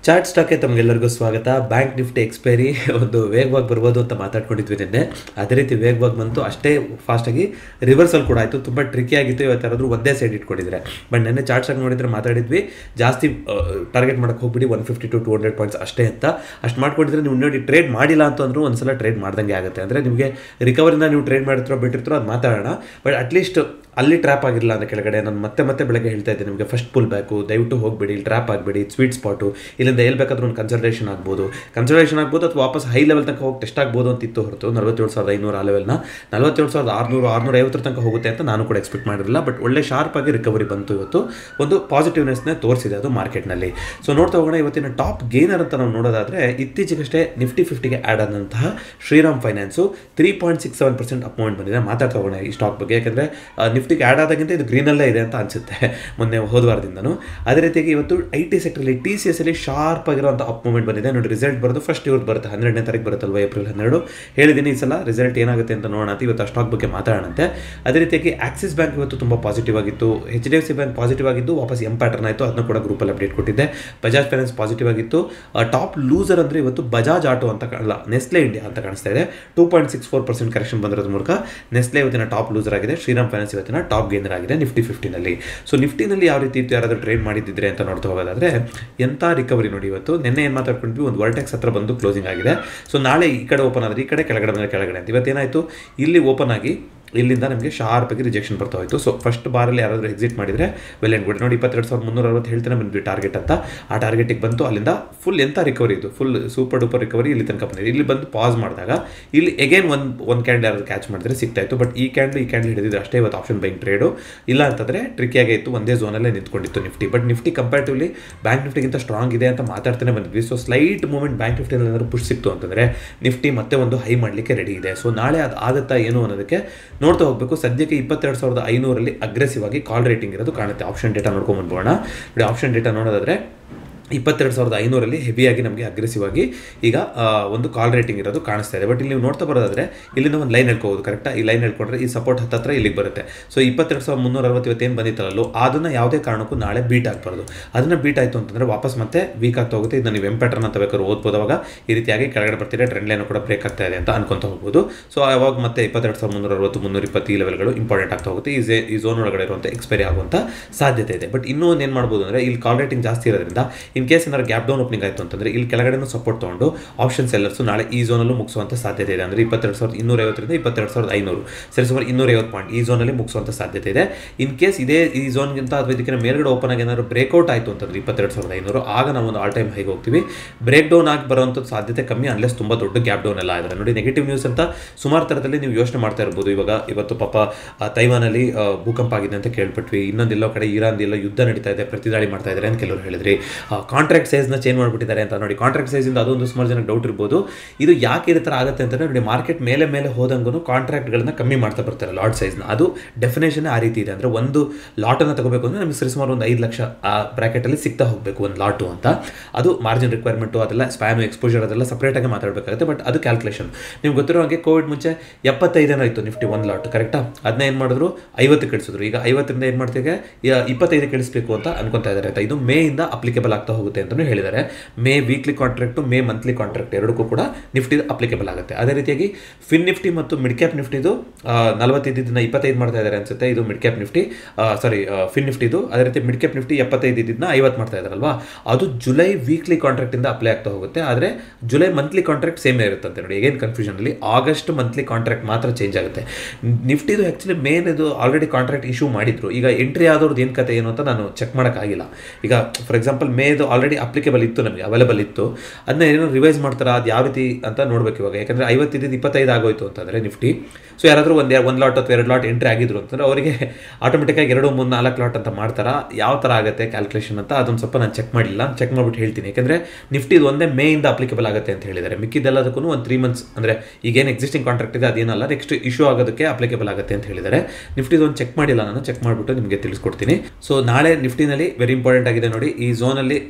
chart ಸ್ಟಾಕ್ಗೆ ತಮಗೆಲ್ಲರಿಗೂ ಸ್ವಾಗತ ಬ್ಯಾಂಕ್ ನಿಫ್ಟಿ ಎಕ್ಸ್ಪೈರಿ ಒಂದು ವೇಗವಾಗಿ ಬರ್ಬೋದು ಅಂತ ಮಾತಾಡ್ಕೊಂಡಿದ್ವಿ ನಿನ್ನೆ ಅದೇ ರೀತಿ ವೇಗವಾಗಿ ಬಂತು ಅಷ್ಟೇ ಫಾಸ್ಟಾಗಿ ರಿವರ್ಸಲ್ ಕೂಡ ಆಯಿತು ತುಂಬ ಟ್ರಿಕಿ ಆಗಿತ್ತು ಇವತ್ತು ಯಾರಾದರೂ ಒಂದೇ ಸೈಡ್ ಇಟ್ಕೊಂಡಿದ್ರೆ ಬಟ್ ನೆನ್ನೆ ಚಾರ್ಟ್ ಸ್ಟಾಕ್ ನೋಡಿದ್ರೆ ಮಾತಾಡಿದ್ವಿ ಜಾಸ್ತಿ ಟಾರ್ಗೆಟ್ ಮಾಡಕ್ಕೆ ಹೋಗ್ಬಿಡಿ one fifty to two hundred points ಅಷ್ಟೇ ಅಂತ ಅಷ್ಟು ಮಾಡ್ಕೊಂಡಿದ್ರೆ ನೀವು ನೋಡಿ ಟ್ರೇಡ್ ಮಾಡಿಲ್ಲ ಅಂತಂದ್ರೂ ಒಂದ್ಸಲ ಟ್ರೇಡ್ ಮಾಡ್ದಂಗೆ ಆಗುತ್ತೆ ಅಂದರೆ ನಿಮಗೆ ರಿಕವರಿನ ನೀವು ಟ್ರೇಡ್ ಮಾಡಿರ್ತೀರೋ ಬಿಟ್ಟಿರ್ತೀರೋ ಅದು ಮಾತಾಡೋಣ ಬಟ್ ಅಟ್ಲೀಸ್ಟ್ ಅಲ್ಲಿ ಟ್ರ್ಯಾಪ್ ಆಗಿರಲಿಲ್ಲ ಅಂತ ಕೆಳಗಡೆ ನಾನು ಮತ್ತೆ ಮತ್ತೆ ಬೆಳಗ್ಗೆ ಹೇಳ್ತಾ ಇದ್ದೆ ನಿಮಗೆ ಫಸ್ಟ್ ಪುಲ್ ಬ್ಯಾಕು ದಯವಿಟ್ಟು ಹೋಗಬೇಡಿ ಇಲ್ಲಿ ಟ್ರ್ಯಾಪ್ ಆಗಬೇಡಿ ಸ್ವೀಟ್ ಸ್ಪಾಟು ಇಲ್ಲಿಂದ ಎಲ್ಲಿ ಬೇಕಾದ್ರೂ ಒಂದು ಕನ್ಸಲ್ಟೇಷನ್ ಆಗ್ಬೋದು ಕನ್ಸಲ್ಟೇಷನ್ ಆಗ್ಬೋದು ಅಥವಾ ವಾಪಸ್ ಹೈ ಲೆವೆಲ್ ತನಕ ಹೋಗಿ ಟೆಸ್ಟ್ ಆಗ್ಬೋದು ಅಂತ ಇತ್ತು ಹೊರತು ನಲವತ್ತೇಳು ಸಾವಿರದ ಐನೂರು ಆ ಲೆವೆಲ್ನ ನಲವತ್ತೇಳು ಸಾವಿರದ ಆರುನೂರು ಆರುನೂರ ಐವತ್ತರ ತನಕ ಹೋಗುತ್ತೆ ಅಂತ ನಾನು ಕೂಡ ಎಕ್ಸ್ಪೆಕ್ಟ್ ಮಾಡಿರಲಿಲ್ಲ ಬಟ್ ಒಳ್ಳೆ ಶಾರ್ಪ್ ಆಗಿ ರಿಕವರಿ ಬಂತು ಇವತ್ತು ಒಂದು ಪಾಸಿಟಿವ್ನೆಸ್ನೇ ತೋರಿಸಿದೆ ಅದು ಮಾರ್ಕೆಟ್ನಲ್ಲಿ ಸೊ ನೋಡ್ತಾ ಹೋಗೋಣ ಇವತ್ತಿನ ಟಾಪ್ ಗೇನರ್ ಅಂತ ನಾವು ನೋಡೋದಾದ್ರೆ ಇತ್ತೀಚೆಗಷ್ಟೇ ನಿಫ್ಟಿ ಫಿಫ್ಟಿಗೆ ಆ್ಯಡ್ ಆದಂತಹ Shriram finance three point six seven percent up movement ಬಂದಿದೆ ಮಾತಾಡ್ತಾ ಹೋಗೋಣ ಈ ಸ್ಟಾಕ್ ಬಗ್ಗೆ ಯಾಕಂದರೆ ನಿಫ್ಟಿಗೆ ಆ್ಯಡ್ ಆದಾಗಿಂತ ಇದು ಗ್ರೀನಲ್ಲೇ ಇದೆ ಅಂತ ಅನಿಸುತ್ತೆ ಮೊನ್ನೆ ಹೋದ ವಾರದಿಂದನೂ ಅದೇ ರೀತಿಯಾಗಿ ಇವತ್ತು ಐ ಟಿ ಸೆಕ್ಟರಲ್ಲಿ ಟಿ ಸಿ ಎಸ್ ಅಲ್ಲಿ ಶಾರ್ಪ್ ಆಗಿರುವಂಥ ಅಪ್ ಮೂಮೆಂಟ್ ಬಂದಿದೆ ನೋಡಿ ರಿಸಲ್ಟ್ ಬರೋದು ಫಸ್ಟ್ ಇವ್ರದ್ದು ಬರುತ್ತೆ ಹನ್ನೆರಡನೇ ತಾರೀಕು ಬರುತ್ತಲ್ವ ಏಪ್ರಿಲ್ ಹನ್ನೆರಡು ಹೇಳಿದ್ದೀನಿ ಈ ಸಲ ರಿಸಲ್ಟ್ ಏನಾಗುತ್ತೆ ಅಂತ ನೋಡೋಣ ಅಂತ ಇವತ್ತು ಆ ಸ್ಟಾಕ್ ಬಗ್ಗೆ ಮಾತಾಡೋಣಂತೆ ಅದೇ ರೀತಿಯಾಗಿ ಆಕ್ಸಿಸ್ ಬ್ಯಾಂಕ್ ಇವತ್ತು ತುಂಬ ಪಾಸಿಟಿವ್ ಆಗಿತ್ತು H D F C bank positive ಆಗಿದ್ದು ವಾಪಸ್ ಎಂ ಪ್ಯಾಟರ್ನ್ ಆಯಿತು ಅದನ್ನ ಕೂಡ ಗ್ರೂಪಲ್ಲಿ ಅಪ್ಡೇಟ್ ಕೊಟ್ಟಿದ್ದೆ ಬಜಾಜ್ ಫೈನಾನ್ಸ್ ಪಾಸಿಟಿವ್ ಆಗಿತ್ತು ಟಾಪ್ ಲೂಸರ್ ಅಂದರೆ ಇವತ್ತು ಬಜಾಜ್ ಆಟೋ ಅಂತ ಅಲ್ಲ ನೆಸ್ಲೆ ಇಂಡಿಯಾ ಅಂತ ಕಾಣಿಸ್ತಾ ಇದೆ two point six four percent correction ಬಂದಿರೋದ್ರ ಮೂಲಕ ನೆಸ್ಲೆ ಇವತ್ತಿನ ಟಾಪ್ ಲೂಸರ್ ಆಗಿದೆ ಶ್ರೀರಾಮ್ ಫೈನಾನ್ಸ್ ಇವತ್ತಿನ ಟಾಪ್ ಗೇನರ್ ಆಗಿದೆ ನಿಫ್ಟಿ ಫಿಫ್ಟಿನಲ್ಲಿ ಸೊ ನಿಫ್ಟಿನಲ್ಲಿ ಯಾವ ರೀತಿ ಇತ್ತು ಯಾರಾದರೂ ಟ್ರೇಡ್ ಮಾಡಿದ್ದಿದ್ರೆ ಅಂತ ನೋಡ್ತಾ ಹೋಗೋದಾದ್ರೆ ಎಂಥ ರಿಕವರಿ ನೋಡಿ ಇವತ್ತು ನಿನ್ನೆ ಏನು ಮಾತಾಡ್ಕೊಂಡ್ವಿ ಒಂದು ವರ್ಟೆಕ್ಸ್ ಹತ್ರ ಬಂದು ಕ್ಲೋಸಿಂಗ್ ಆಗಿದೆ ಸೊ ನಾಳೆ ಈ ಕಡೆ ಓಪನ್ ಆದರೆ ಈ ಕಡೆ ಕೆಳಗಡೆ ಬಂದರೆ ಕೆಳಗಡೆ ಅಂತ ಇವತ್ತೇನಾಯಿತು ಇಲ್ಲಿ ಓಪನ್ ಆಗಿ ಇಲ್ಲಿಂದ ನಮಗೆ ಶಾರ್ಪ್ ಆಗಿ ರಿಜೆಕ್ಷನ್ ಬರ್ತಾ ಹೋಯಿತು ಸೊ ಫಸ್ಟ್ ಬಾರಲ್ಲಿ ಯಾರಾದರೂ ಎಕ್ಸಿಟ್ ಮಾಡಿದರೆ ವೆಲ್ ಆ್ಯಂಡ್ ಗುಡ್ ನೋಡಿ ಇಪ್ಪತ್ತೆರಡು ಸಾವಿರದ ಮುನ್ನೂರ ಅರವತ್ತು ಹೇಳ್ತಾನೆ ಬಂದ್ವಿ ಟಾರ್ಗೆಟ್ ಅಂತ ಆ ಟಾರ್ಗೆಟಿಗೆ ಬಂತು ಅಲ್ಲಿಂದ ಫುಲ್ ಎಂಥ ರಿಕವರಿ ಇದು ಫುಲ್ ಸೂಪರ್ ಡೂಪರ್ ರಿಕವರಿ ಇಲ್ಲಿ ತನಕ ಬಂದಿದೆ ಇಲ್ಲಿ ಬಂದು ಪಾಸ್ ಮಾಡಿದಾಗ ಇಲ್ಲಿ ಎಗೇನ್ ಒಂದು ಒಂದು ಕ್ಯಾಂಡಲ್ ಯಾರಾದ್ರು ಕ್ಯಾಚ್ ಮಾಡಿದ್ರೆ ಸಿಗ್ತಾ ಇತ್ತು ಬಟ್ ಈ ಕ್ಯಾಂಡಲ್ ಈ ಕ್ಯಾಂಡಲ್ ಹಿಡಿದಿದ್ದು ಅಷ್ಟೇ ಇವತ್ತು ಆಪ್ಷನ್ ಬೈಂಗ್ ಟ್ರೇಡು ಇಲ್ಲ ಅಂತಂದರೆ ಟ್ರಿಕಿಯಾಗೇ ಇತ್ತು ಒಂದೇ ಝೋನಲ್ಲೇ ನಿಂತ್ಕೊಂಡಿತ್ತು Nifty but Nifty comparatively bank ನಿಫ್ಟಿಗಿಂತ ಸ್ಟ್ರಾಂಗ್ ಇದೆ ಅಂತ ಮಾತಾಡ್ತಾನೆ ಬಂದ್ವಿ ಸೊ ಸ್ಲೈಟ್ ಮೂಮೆಂಟ್ ಬ್ಯಾಂಕ್ ನಿಫ್ಟಿನಲ್ಲಿ ಏನಾದರೂ ಪುಷ್ ಸಿಕ್ತು ಅಂತಂದರೆ ನಿಫ್ಟಿ ಮತ್ತೆ ಒಂದು ಹೈ ಮಾಡಲಿಕ್ಕೆ ರೆಡಿ ಇದೆ ಸೊ ನಾಳೆ ಅದು ಆಗುತ್ತಾ ಏನು ಅನ್ನೋದಕ್ಕೆ ನೋಡ್ತಾ ಹೋಗಬೇಕು ಸದ್ಯಕ್ಕೆ ಇಪ್ಪತ್ತೆರಡು ಸಾವಿರದ ಐನೂರಲ್ಲಿ ಅಗ್ರೆಸಿವ್ ಆಗಿ ಕಾಲ್ ರೇಟಿಂಗ್ ಇರೋದು ಕಾಣುತ್ತೆ ಆಪ್ಷನ್ ಡೇಟಾ ನೋಡ್ಕೊಂಡು ಬಂದ್ಬೋಣ ನೋಡಿ ಆಪ್ಷನ್ ಡೇಟಾ ನೋಡೋದಾದ್ರೆ ಇಪ್ಪತ್ತೆರಡು ಸಾವಿರದ ಐನೂರಲ್ಲಿ ಹೆವಿಯಾಗಿ ನಮಗೆ ಅಗ್ರೆಸಿವ್ ಆಗಿ ಈಗ ಒಂದು ಕಾಲ್ ರೇಟಿಂಗ್ ಇರೋದು ಕಾಣಿಸ್ತಾ ಇದೆ ಬಟ್ ಇಲ್ಲಿ ನೀವು ನೋಡ್ತಾ ಬರೋದಾದ್ರೆ ಇಲ್ಲಿಂದ ಒಂದು ಲೈನ್ ಹೇಳ್ಕೋಬೋದು ಕರೆಕ್ಟಾ ಈ ಲೈನ್ ಹೇಳ್ಕೊಂಡ್ರೆ ಈ ಸಪೋರ್ಟ್ ಹತ್ತತ್ರ ಇಲ್ಲಿಗೆ ಬರುತ್ತೆ ಸೊ ಇಪ್ಪತ್ತೆರಡು ಸಾವಿರದ ಮುನ್ನೂರ ಅರವತ್ತು ಇವತ್ತೇನು ಬಂದಿತ್ತಲ್ಲೋ ಅದನ್ನು ಯಾವುದೇ ಕಾರಣಕ್ಕೂ ನಾಳೆ ಬೀಟ್ ಆಗಬಾರ್ದು ಅದನ್ನು ಬೀಟ್ ಆಯಿತು ಅಂತಂದರೆ ವಾಪಸ್ ಮತ್ತೆ ವೀಕ್ ಆಗ್ತಾ ಹೋಗುತ್ತೆ ಇದನ್ನು ನೀವು ಎಂ ಪ್ಯಾಟರ್ನ್ ಅಂತ ಬೇಕಾದ್ರೆ ಓದ್ಬೋದು ಅವಾಗ ಈ ರೀತಿಯಾಗಿ ಕೆಳಗಡೆ ಬರ್ತಿದೆ ಟ್ರೆಂಡ್ ಲೈನ್ ಕೂಡ ಬ್ರೇಕ್ ಆಗ್ತಾ ಇದೆ ಅಂತ ಅನ್ಕೊಂತ ಹೋಗ್ಬೋದು ಸೊ ಅವಾಗ ಮತ್ತೆ ಇಪ್ಪತ್ತೆರಡು ಸಾವಿರದ ಮುನ್ನೂರ ಅರವತ್ತು ಮುನ್ನೂರ ಇಪ್ಪತ್ತು ಈ ಲೆವೆಲ್ಗಳು ಇಂಪಾರ್ಟೆಂಟ್ ಆಗ್ತಾ ಹೋಗುತ್ತೆ ಈ ಝೇ ಈ ಝೋನ್ ಒಳಗಡೆ ಇರುವಂಥ ಎಕ್ಸ್ಪೈರಿ ಆಗುವಂಥ ಸಾಧ್ಯತೆ ಇದೆ ಬಟ್ ಇನ್ನೂ ಒಂದು ಏನು ಮಾಡ್ಬೋದು ಅಂದರೆ ಇಲ್ಲಿ ಕಾಲ್ ರೇಟಿಂಗ್ ಜಾಸ್ತಿ ಇರೋದ್ರಿಂದ ಇನ್ ಕೇಸ್ ಏನಾದ್ರು ಗ್ಯಾಪ್ ಡೌನ್ ಓಪನಿಂಗ್ ಆಯಿತು ಅಂತಂದರೆ ಇಲ್ಲಿ ಕೆಳಗಡೆನೂ ಸಪೋರ್ಟ್ ತೊಗೊಂಡು ಆಪ್ಷನ್ ಸೆಲ್ಲರ್ಸು ನಾಳೆ ಈ ಝೋನಲ್ಲೂ ಮುಗಿಸುವಂಥ ಸಾಧ್ಯತೆ ಇದೆ ಅಂದರೆ ಇಪ್ಪತ್ತೆರಡು ಸಾವಿರದ ಇನ್ನೂರ ಐವತ್ತರಿಂದ ಇಪ್ಪತ್ತೆರಡು ಸಾವಿರದ ಐನೂರು ಸರಿ ಸುಮಾರು ಇನ್ನೂರ ಐವತ್ತು ಪಾಯಿಂಟ್ ಈ ಝೋನಲ್ಲಿ ಮುಗಿಸುವಂಥ ಸಾಧ್ಯತೆ ಇದೆ ಇನ್ ಕೇಸ್ ಇದೇ ಈ ಝೋನ್ಗಿಂತ ಅಥವಾ ಇದಕ್ಕಿಂತ ಮೇಲ್ಗಡೆ ಓಪನ್ ಆಗಿ ಏನಾದ್ರು ಬ್ರೇಕ್ಔಟ್ ಆಯಿತು ಅಂತಂದ್ರೆ ಇಪ್ಪತ್ತೆರಡು ಸಾವಿರದ ಐನೂರು ಆಗ ನಾವು ಒಂದು ಆಲ್ ಟೈಮ್ ಹೈಗೆ ಹೋಗ್ತೀವಿ ಬ್ರೇಕ್ ಡೌನ್ ಆಗಿ ಬರುವಂಥದ್ದು ಸಾಧ್ಯತೆ ಕಮ್ಮಿ ಅನ್ಲೆಸ್ ತುಂಬ ದೊಡ್ಡ ಗ್ಯಾಪ್ ಡೌನ್ ಎಲ್ಲ ಇದೆ ನೋಡಿ ನೆಗೆಟಿವ್ ನ್ಯೂಸ್ ಅಂತ ಸುಮಾರು ಥರದಲ್ಲಿ ನೀವು ಯೋಚನೆ ಮಾಡ್ತಾ ಇರ್ಬೋದು ಇವಾಗ ಇವತ್ತು ಪಾಪ ತೈವಾನಲ್ಲಿ ಭೂಕಂಪ ಆಗಿದೆ ಅಂತ ಕೇಳ್ಬಿಟ್ವಿ ಇನ್ನೊಂದೆಲ್ಲೋ ಕಡೆ ಇರಾನ್ ಎಲ್ಲ ಯುದ್ಧ ನಡೀತಾ ಇದೆ ಪ್ರತಿದಾಳಿ ಮಾಡ್ತಾ ಇದ್ದಾರೆ ಅಂತ ಕೆಲವರು ಹೇಳಿದ್ರಿ ಕಾಂಟ್ರಾಕ್ಟ್ ಸೈಜ್ನ ಚೇಂಜ್ ಮಾಡಿಬಿಟ್ಟಿದ್ದಾರೆ ಅಂತ ನೋಡಿ ಕಾಂಟ್ರಾಕ್ಟ್ ಸೈಜಿಂದ ಅದೊಂದು ಸುಮಾರು ಜನಕ್ಕೆ ಡೌಟ್ ಇರ್ಬೋದು ಇದು ಯಾಕೆ ಈ ಥರ ಆಗುತ್ತೆ ಅಂತಂದರೆ ನೋಡಿ ಮಾರ್ಕೆಟ್ ಮೇಲೆ ಮೇಲೆ ಹೋದಂಗೂ ಕಾಂಟ್ರಾಕ್ಟ್ಗಳನ್ನ ಕಮ್ಮಿ ಮಾಡ್ತಾ ಬರ್ತಾರೆ ಲಾಟ್ ಸೈಜ್ನ ಅದು ಡೆಫಿನೇಷನ್ ಆ ರೀತಿ ಇದೆ ಅಂದರೆ ಒಂದು ಲಾಟನ್ನು ತಗೋಬೇಕು ಅಂದರೆ ನಮಗೆ ಸರಿ ಸುಮಾರು ಒಂದು ಐದು ಲಕ್ಷ ಆ ಬ್ರ್ಯಾಕೆಟಲ್ಲಿ ಸಿಗ್ತಾ ಹೋಗಬೇಕು ಒಂದು ಲಾಟು ಅಂತ ಅದು ಮಾರ್ಜಿನ್ ರಿಕ್ವೈರ್ಮೆಂಟು ಅದೆಲ್ಲ ಸ್ಪ್ಯಾಮ್ ಎಕ್ಸ್ಪೋಜರ್ ಅದೆಲ್ಲ ಸಪ್ರೇಟಾಗಿ ಮಾತಾಡಬೇಕಾಗುತ್ತೆ ಬಟ್ ಅದು ಕ್ಯಾಲ್ಕುಲೇಷನ್ ನೀವು ಗೊತ್ತಿರೋ ಹಾಗೆ ಕೋವಿಡ್ ಮುಂಚೆ ಎಪ್ಪತ್ತೈದೇನೋ ಇತ್ತು ನಿಫ್ಟಿ ಒಂದು ಲಾಟ್ ಕರೆಕ್ಟಾ ಅದನ್ನ ಏನು ಮಾಡಿದ್ರು ಐವತ್ತು ಕೆಡಿಸಿದ್ರು ಈಗ ಐವತ್ತರಿಂದ ಏನು ಮಾಡ್ತೀವಿ ಇಪ್ಪತ್ತೈದು ಕೆಡಿಸ್ಬೇಕು ಅಂತ ಅನ್ಕೊತಾ ಇದ್ದಾರೆ ಆಯ್ತಾ ಇದು ಮೇ ಇಂದ ಅಪ್ಲಿಕೇಬಲ್ ಆಗ್ತಾ ಹೋಗುತ್ತೆ ಅಂತಲೂ ಹೇಳಿದ್ದಾರೆ May weekly contract May monthly contract ಎರಡಕ್ಕೂ ಕೂಡ ನಿಫ್ಟಿ ಅಪ್ಲಿಕೇಬಲ್ ಆಗುತ್ತೆ ಅದೇ ರೀತಿಯಾಗಿ ಫಿನ್ ನಿಫ್ಟಿ ಮತ್ತು ಮಿಡ್ ಕ್ಯಾಪ್ ನಿಫ್ಟಿದು ನಲವತ್ತೈದನ್ನ ಇಪ್ಪತ್ತೈದು ಮಾಡ್ತಾ ಇದ್ದಾರೆ ಅನ್ಸುತ್ತೆ ಇದು mid cap Nifty sorry Fin ನಿಫ್ಟಿದು ಅದೇ ರೀತಿ ಮಿಡ್ ಕ್ಯಾಪ್ ನಿಫ್ಟಿ ಎಪ್ಪತ್ತೈದು ಇದ್ದನ್ನ ಐವತ್ತು ಮಾಡ್ತಾ ಇದ್ದಾರಲ್ವಾ ಅದು ಜುಲೈ ವೀಕ್ಲಿ ಕಾಂಟ್ರಾಕ್ಟಿಂದ ಅಪ್ಲೈ ಆಗ್ತಾ ಹೋಗುತ್ತೆ ಆದರೆ ಜುಲೈ ಮಂತ್ಲಿ ಕಾಂಟ್ರಾಕ್ಟ್ ಸೇಮೇ ಇರುತ್ತಂತೆ ನೋಡಿ ಏಗೇನು ಕನ್ಫ್ಯೂಷನಲ್ಲಿ ಆಗಸ್ಟ್ ಮಂತ್ಲಿ ಕಾಂಟ್ರಾಕ್ಟ್ ಮಾತ್ರ ಚೇಂಜ್ ಆಗುತ್ತೆ ನಿಫ್ಟಿದು ಆ್ಯಕ್ಚುಲಿ ಮೇನ್ ಇದು ಆಲ್ರೆಡಿ ಕಾಂಟ್ರಾಕ್ಟ್ ಇಶ್ಯೂ ಮಾಡಿದ್ರು ಈಗ ಎಂಟ್ರಿ ಆದವ್ರದ್ದು ಏನು ಕತೆ ಏನು ಅಂತ ನಾನು ಚೆಕ್ ಮಾಡೋಕ್ಕಾಗಿಲ್ಲ ಈಗ ಫಾರ್ ಎಕ್ಸಾಂಪಲ್ ಮೇದು ಆಲ್ರೆಡಿ ಅಪ್ಲಿಕೇಬಲ್ ಇತ್ತು ನಮಗೆ ಅವೈಲೇಬಲ್ ಇತ್ತು ಅದನ್ನ ಏನೋ ರಿವೈಸ್ ಮಾಡ್ತಾರಾ ಅದು ಯಾವ ರೀತಿ ಅಂತ ನೋಡ್ಬೇಕು ಇವಾಗ ಯಾಕಂದರೆ ಐವತ್ತಿದ್ದು ಇಪ್ಪತ್ತೈದು ಆಗೋಯ್ತು ಅಂತಂದರೆ ನಿಫ್ಟಿ ಸೊ ಯಾರಾದರೂ ಒಂದು ಒಂದು ಲಾಟ್ ಅಥವಾ ಎರಡು ಲಾಟ್ ಎಂಟ್ರಿ ಆಗಿದ್ರು ಅಂತಂದರೆ ಅವರಿಗೆ ಆಟೋಮೆಟಿಕ್ಕಾಗಿ ಎರಡು ಮೂರು ನಾಲ್ಕು ಲಾಟ್ ಅಂತ ಮಾಡ್ತಾರಾ ಯಾವ ಥರ ಆಗುತ್ತೆ ಕ್ಯಾಲ್ಕುಲೇಷನ್ ಅಂತ ಅದೊಂದು ಸ್ವಲ್ಪ ನಾನು ಚೆಕ್ ಮಾಡಿಲ್ಲ ಚೆಕ್ ಮಾಡಿಬಿಟ್ಟು ಹೇಳ್ತೀನಿ ಯಾಕಂದರೆ ನಿಫ್ಟಿ ಒಂದೇ ಮೇಯಿಂದ ಅಪ್ಲಿಕೇಬಲ್ ಆಗುತ್ತೆ ಅಂತ ಹೇಳಿದ್ದಾರೆ ಮಿಕ್ಕಿದ್ದೆಲ್ಲದಕ್ಕೂ ಒಂದು ತ್ರೀ ಮಂತ್ಸ್ ಅಂದರೆ ಈಗೇನು ಎಕ್ಸಿಸ್ಟಿಂಗ್ ಕಾಂಟ್ರಾಕ್ಟ್ ಇದೆ ಅದೇನಲ್ಲ ನೆಕ್ಸ್ಟ್ ಇಶ್ಯೂ ಆಗೋದಕ್ಕೆ ಅಪ್ಲಿಕೇಬಲ್ ಆಗುತ್ತೆ ಅಂತ ಹೇಳಿದ್ದಾರೆ ನಿಫ್ಟಿದು ಒಂದು ಚೆಕ್ ಮಾಡಿಲ್ಲ ನಾನು ಚೆಕ್ ಮಾಡಿಬಿಟ್ಟು ನಿಮಗೆ ತಿಳಿಸ್ಕೊಡ್ತೀನಿ ಸೊ ನಾಳೆ ನಿಫ್ಟಿನಲ್ಲಿ ವೆರಿ ಇಂಪಾರ್ಟೆಂಟ್ ಆಗಿದೆ ನೋಡಿ ಈ ಝೋನಲ್ಲಿ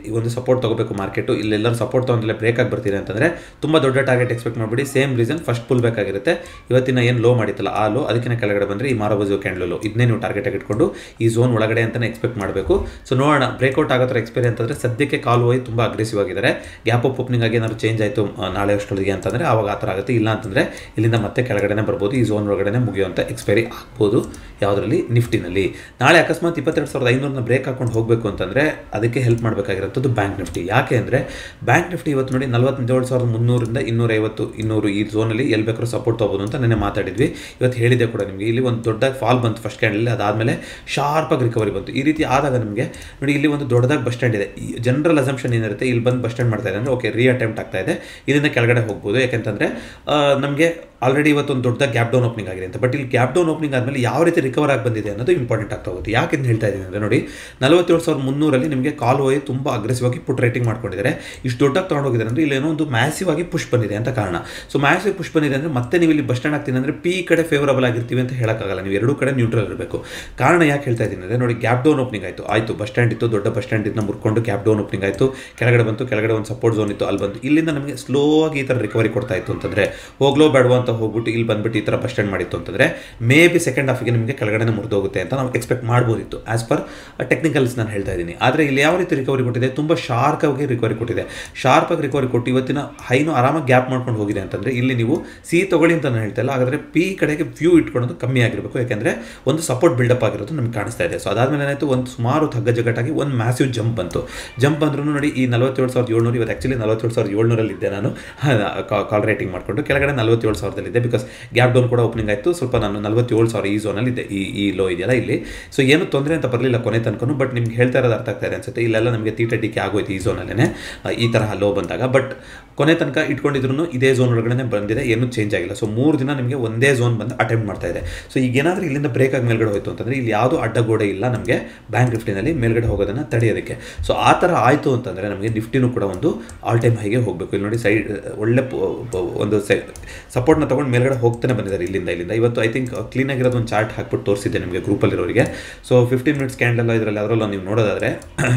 ಈ ಒಂದು ಸಪೋರ್ಟ್ ತಗೋಬೇಕು ಮಾರ್ಕೆಟು ಇಲ್ಲೆಲ್ಲರೂ ಸಪೋರ್ಟ್ ತೊಗೊಂಡ್ರೆ ಬ್ರೇಕ್ ಆಗಿ ಬರ್ತಿದೆ ಅಂತಂದರೆ ತುಂಬ ದೊಡ್ಡ ಟಾರ್ಗೆಟ್ ಎಕ್ಸ್ಪೆಕ್ಟ್ ಮಾಡಿಬಿಡಿ ಸೇಮ್ ರೀಸನ್ ಫಸ್ಟ್ ಪುಲ್ ಬೇಕಾಗಿರುತ್ತೆ ಇವತ್ತಿನ ಏನು ಲೋ ಮಾಡಿತ್ತಲ್ಲ ಆ ಲೋ ಅದಕ್ಕಿಂತ ಕೆಳಗಡೆ ಬಂದರೆ ಈ ಮಾರೋಬಜು ಕ್ಯಾಂಡಲ್ ಲೋ ಇದನ್ನೇ ನೀವು ಟಾರ್ಗೆಟ್ ಆಗಿ ಇಟ್ಕೊಂಡು ಈ ಝೋನ್ ಒಳಗಡೆ ಅಂತಲೇ ಎಕ್ಸ್ಪೆಕ್ಟ್ ಮಾಡಬೇಕು ಸೊ ನೋಡೋಣ ಬ್ರೇಕ್ಔಟ್ ಆಗೋ ಥರ ಎಕ್ಸ್ಪೀರಿಯನ್ಸ್ ಅಂತಂದರೆ ಸದ್ಯಕ್ಕೆ ಕಾಲು ಹೋಗಿ ತುಂಬ ಅಗ್ರೆಸಿವ್ ಆಗಿದ್ದಾರೆ ಗ್ಯಾಪ್ ಅಪ್ ಓಪನಿಂಗ್ ಆಗಿ ಏನಾದ್ರು ಚೇಂಜ್ ಆಯಿತು ನಾಳೆ ಅಷ್ಟೊತ್ತಿಗೆ ಅಂತಂದರೆ ಆವಾಗ ಆ ಥರ ಆಗುತ್ತೆ ಇಲ್ಲ ಅಂತಂದರೆ ಇಲ್ಲಿಂದ ಮತ್ತೆ ಕೆಳಗಡೆನೇ ಬರ್ಬೋದು ಈ ಝೋನ್ ಒಳಗಡೆ ಮುಗಿಯುವಂಥ ಎಕ್ಸ್ಪೈರಿ ಆಗ್ಬೋದು ಯಾವುದರಲ್ಲಿ ನಿಫ್ಟಿನಲ್ಲಿ ನಾಳೆ ಅಕಸ್ಮಾತ್ ಇಪ್ಪತ್ತೆರಡು ಸಾವಿರದ ಐನೂರನ್ನ ಬ್ರೇಕ್ ಹಾಕೊಂಡು ಹೋಗಬೇಕು ಅಂತಂದರೆ ಅದಕ್ಕೆ ಹೆಲ್ಪ್ ಮಾಡಬೇಕಾಗಿರೋಂಥದ್ದು ಬ್ಯಾಂಕ್ ನಿಫ್ಟಿ ಯಾಕೆ ಅಂದರೆ ಬ್ಯಾಂಕ್ ನಿಫ್ಟಿ ಇವತ್ತು ನೋಡಿ ನಲವತ್ತೇಳು ಸಾವಿರದ ಮುನ್ನೂರಿಂದ ಇನ್ನೂರೈವತ್ತು ಇನ್ನೂರು ಈ ಝೋನಲ್ಲಿ ಎಲ್ಲಿ ಬೇಕಾದ್ರೂ ಸಪೋರ್ಟ್ ತೊಗೋಬೋದು ಅಂತ ನೆನ್ನೆ ಮಾತಾಡಿದ್ವಿ ಇವತ್ತು ಹೇಳಿದೆ ಕೂಡ ನಿಮಗೆ ಇಲ್ಲಿ ಒಂದು ದೊಡ್ಡ ಫಾಲ್ ಬಂತು ಫಸ್ಟ್ ಕ್ಯಾಂಡಲ್ಲಿ ಅದಾದಮೇಲೆ ಶಾರ್ಪಾಗಿ ರಿಕವರಿ ಬಂತು ಈ ರೀತಿ ಆದಾಗ ನಿಮಗೆ ನೋಡಿ ಇಲ್ಲಿ ಒಂದು ದೊಡ್ಡದಾಗಿ ಬಸ್ ಸ್ಟ್ಯಾಂಡ್ ಇದೆ ಜನರಲ್ ಅಸಂಪ್ಷನ್ ಏನಿರುತ್ತೆ ಇಲ್ಲಿ ಬಂದು ಬಸ್ ಸ್ಟ್ಯಾಂಡ್ ಮಾಡ್ತಾ ಇದೆ ಅಂದರೆ ಓಕೆ ರೀ ಅಟೆಂಪ್ಟ್ ಆಗ್ತಾ ಇದೆ ಇಲ್ಲಿಂದ ಕೆಳಗಡೆ ಹೋಗ್ಬೋದು ಯಾಕೆಂತಂದರೆ ನಮಗೆ ಆಲ್ರೆಡಿ ಇವತ್ತು ಒಂದು ದೊಡ್ಡ ಗ್ಯಾಪ್ ಡೌನ್ ಓಪನಿಂಗ್ ಆಗಿದೆ ಅಂತ ಬಟ್ ಇಲ್ಲಿ ಗ್ಯಾಪ್ ಡೌನ್ ಓಪನಿಂಗ್ ಆದಮೇಲೆ ಯಾವ ರೀತಿ ರಿಕವರ್ ಆಗಿ ಬಂದಿದೆ ಅನ್ನೋದು ಇಂಪಾರ್ಟೆಂಟ್ ಆಗ್ತಾ ಹೋಗುತ್ತೆ ಯಾಕೆ ಅಂತ ಹೇಳ್ತಾ ಇದ್ದೀನಿ ಅಂದರೆ ನೋಡಿ ನಲವತ್ತೇಳು ಸಾವಿರದ ಮುನ್ನೂರಲ್ಲಿ ನಿಮಗೆ ಕಾಲ್ ಹೋಗಿ ತುಂಬ ಅಗ್ರೆಸಿವ್ ಆಗಿ ಪುಟ್ ರೇಟಿಂಗ್ ಮಾಡ್ಕೊಂಡಿದ್ದಾರೆ ಇಷ್ಟು ದೊಡ್ಡಾಗಿ ತೊಗೊಂಡೋಗಿದ್ದಾರೆ ಅಂದರೆ ಇಲ್ಲಿ ಏನೋ ಒಂದು ಮ್ಯಾಸಿವ್ ಆಗಿ ಪುಷ್ ಬಂದಿದೆ ಅಂತ ಕಾರಣ ಸೊ ಮ್ಯಾಸಿವ್ ಪುಷ್ ಬಂದಿದೆ ಅಂದರೆ ಮತ್ತೆ ನೀವು ಇಲ್ಲಿ ಬಸ್ ಸ್ಟ್ಯಾಂಡ್ ಆಗ್ತೀನಿ ಅಂದರೆ ಪಿ ಕಡೆ ಫೇವರಬಲ್ ಆಗಿರ್ತೀವಿ ಅಂತ ಹೇಳೋಕ್ಕಾಗಲ್ಲ ನೀವು ಎರಡೂ ಕಡೆ ನ್ಯೂಟ್ರಲ್ ಇರಬೇಕು ಕಾರಣ ಯಾಕೆ ಹೇಳ್ತಾ ಇದ್ದೀನಿ ಅಂದರೆ ನೋಡಿ ಗ್ಯಾಪ್ ಡೌನ್ ಓಪನಿಂಗ್ ಆಯಿತು ಆಯಿತು ಬಸ್ ಸ್ಟ್ಯಾಂಡ್ ಇತ್ತು ದೊಡ್ಡ ಬಸ್ ಸ್ಟ್ಯಾಂಡ್ ಇದನ್ನ ಮುರ್ಕೊಂಡು ಗ್ಯಾಪ್ ಡೌನ್ ಓಪನಿಂಗ್ ಆಯಿತು ಕೆಳಗಡೆ ಬಂತು ಕೆಳಗಡೆ ಒಂದು ಸಪೋರ್ಟ್ ಝೋನ್ ಇತ್ತು ಅಲ್ಲಿ ಬಂತು ಇಲ್ಲಿಂದ ನಮಗೆ ಸ್ಲೋ ಆಗಿ ಈ ಥರ ರಿಕವರಿ ಕೊಡ್ತಾ ಇತ್ತು ಅಂತಂದರೆ ಹೋಗ್ಲೋ ಬೇಡವೋ ಅಂತ ಹೋಗ್ಬಿಟ್ಟು ಇಲ್ಲಿ ಬಂದ್ಬಿಟ್ಟು ಈ ಥರ ಬಸ್ ಸ್ಟ್ಯಾಂಡ್ ಮಾಡಿತ್ತು ಅಂತಂದರೆ ಮೇ ಬಿ ಸೆಕೆಂಡ್ ಹಾಫಿಗೆ ನಿಮಗೆ ಕೆಳಗಡೆ ಮುರಿದೋಗುತ್ತೆ ಅಂತ ನಾವು ಎಕ್ಸ್ಪೆಕ್ಟ್ ಮಾಡ್ಬೋದಿತ್ತು ಆಸ್ ಪರ್ ಟೆಕ್ನಿಕಲ್ಸ್ ನಾನು ಹೇಳ್ತಾ ಇದ್ದೀನಿ ಆದರೆ ಇಲ್ಲಿ ಯಾವ ರೀತಿ ರಿಕವರಿ ಕೊಟ್ಟಿದೆ ತುಂಬ ಶಾರ್ಪ್ ಆಗಿ ರಿಕವರಿ ಕೊಟ್ಟಿದೆ ಶಾರ್ಪ್ ಆಗಿ ರಿಕವರಿ ಕೊಟ್ಟು ಇವತ್ತಿನ ಹೈನು ಆರಾಮಾಗಿ ಗ್ಯಾಪ್ ಮಾಡ್ಕೊಂಡು ಹೋಗಿದೆ ಅಂತಂದರೆ ಇಲ್ಲಿ ನೀವು ಸಿ ತಗೊಳ್ಳಿ ಅಂತ ನಾನು ಹೇಳ್ತಾ ಇಲ್ಲ ಹಾಗಾದರೆ ಪಿ ಕಡೆಗೆ ವ್ಯೂ ಇಟ್ಕೊಳ್ಳೋದು ಕಮ್ಮಿ ಆಗಿರಬೇಕು ಯಾಕೆಂದರೆ ಒಂದು ಸಪೋರ್ಟ್ ಬಿಲ್ಡಪ್ ಆಗಿರೋದು ನಮ್ಗೆ ಕಾಣಿಸ್ತಾ ಇದೆ ಸೊ ಅದಾದಮೇಲೆ ಏನಾಯಿತು ಒಂದು ಸುಮಾರು ತಗ್ಗ ಜಗಟ್ಟಾಗಿ ಒಂದು ಮ್ಯಾಸಿವ್ ಜಂಪ್ ಬಂತು ಜಂಪ್ ಬಂದ್ರೂ ನೋಡಿ ಈ ನಲವತ್ತೇಳು ಸಾವಿರದ ಏಳ್ನೂರು ಇವತ್ತು ಆ್ಯಕ್ಚುಲಿ ನಲವತ್ತೇಳು ಸಾವಿರದ ಏಳ್ನೂರಲ್ಲಿ ಇದ್ದೆ ನಾನು ಕಾಲ್ ರೇಟಿಂಗ್ ಮಾಡಿಕೊಂಡು ಕೆಳಗಡೆ ನಲವತ್ತೇಳು ಸಾವಿರದಲ್ಲಿದ್ದೆ ಬಿಕಾಸ್ ಗ್ಯಾಪ್ ಡೌನ್ ಕೂಡ ಓಪನಿಂಗ್ ಆಯಿತು ಸ್ವಲ್ಪ ನಾನು ನಲವತ್ತೇಳು ಸಾವಿರ ಈ ಝೋನಲ್ಲಿ ಇದೆ ಈ ಈ ಲೋ ಇದೆಯಲ್ಲ ಇಲ್ಲಿ ಸೊ ಏನು ತೊಂದರೆ ಅಂತ ಬರಲಿಲ್ಲ ಕೊನೆ ತನಕ ಬಟ್ ನಿಮ್ಗೆ ಹೇಳ್ತಾ ಇರೋದು ಅರ್ಥ ಆಗ್ತಾ ಇದೆ ಅನ್ಸುತ್ತೆ ಇಲ್ಲೆಲ್ಲ ನಮಗೆ ತೀಟ ಟಿಕೆ ಆಗೋಯ್ತು ಈ ಝೋನಲ್ಲೇ ಈ ತರಹ ಲೋ ಬಂದಾಗ ಬಟ್ ಕೊನೆ ತನಕ ಇಟ್ಕೊಂಡಿದ್ರು ಇದೇ ಝೋನ್ ಒಳಗಡೆ ಬಂದಿದೆ ಏನೂ ಚೇಂಜ್ ಆಗಿಲ್ಲ ಸೊ ಮೂರು ದಿನ ನಿಮಗೆ ಒಂದೇ ಝೋನ್ ಬಂದು ಅಟೆಂಪ್ಟ್ ಮಾಡ್ತಾ ಇದೆ ಸೊ ಈಗ ಏನಾದರೂ ಇಲ್ಲಿಂದ ಬ್ರೇಕ್ ಆಗಿ ಮೇಲ್ಗಡೆ ಹೋಯ್ತು ಅಂತಂದರೆ ಇಲ್ಲಿ ಯಾವುದೂ ಅಡ್ಡಗೋಡೆ ಇಲ್ಲ ನಮಗೆ ಬ್ಯಾಂಕ್ ನಿಫ್ಟಿನಲ್ಲಿ ಮೇಲ್ಗಡೆ ಹೋಗೋದನ್ನು ತಡೆಯೋದಕ್ಕೆ ಸೊ ಆ ಥರ ಆಯಿತು ಅಂತಂದರೆ ನಮಗೆ ನಿಫ್ಟಿನೂ ಕೂಡ ಒಂದು ಆಲ್ ಟೈಮ್ ಹೈಗೆ ಹೋಗಬೇಕು ಇಲ್ಲಿ ನೋಡಿ ಸೈಡ್ ಒಳ್ಳೆ ಪ- ಪ- ಒಂದು ಸೈ ಸಪೋರ್ಟ್ನ ತೊಗೊಂಡು ಮೇಲ್ಗಡೆ ಹೋಗ್ತಾನೆ ಬಂದಿದ್ದಾರೆ ಇಲ್ಲಿಂದ ಇಲ್ಲಿಂದ ಇವತ್ತು ಐ ಥಿಂಕ್ ಕ್ಲೀನಾಗಿರೋದು ಒಂದು ಚಾರ್ಟ್ ಹಾಕ್ಬಿಟ್ಟು ತೋರಿಸಿದ್ದೆ ನಿಮಗೆ ಗ್ರೂಪಲ್ಲಿರೋರಿಗೆ ಸೊ ಫಿಫ್ಟೀನ್ ಮಿನಿಟ್ಸ್ ಕ್ಯಾಂಡಲ್ ಇದರಲ್ಲಿ ಅದರಲ್ಲೂ ನೀವು ನೋಡೋದಾದರೆ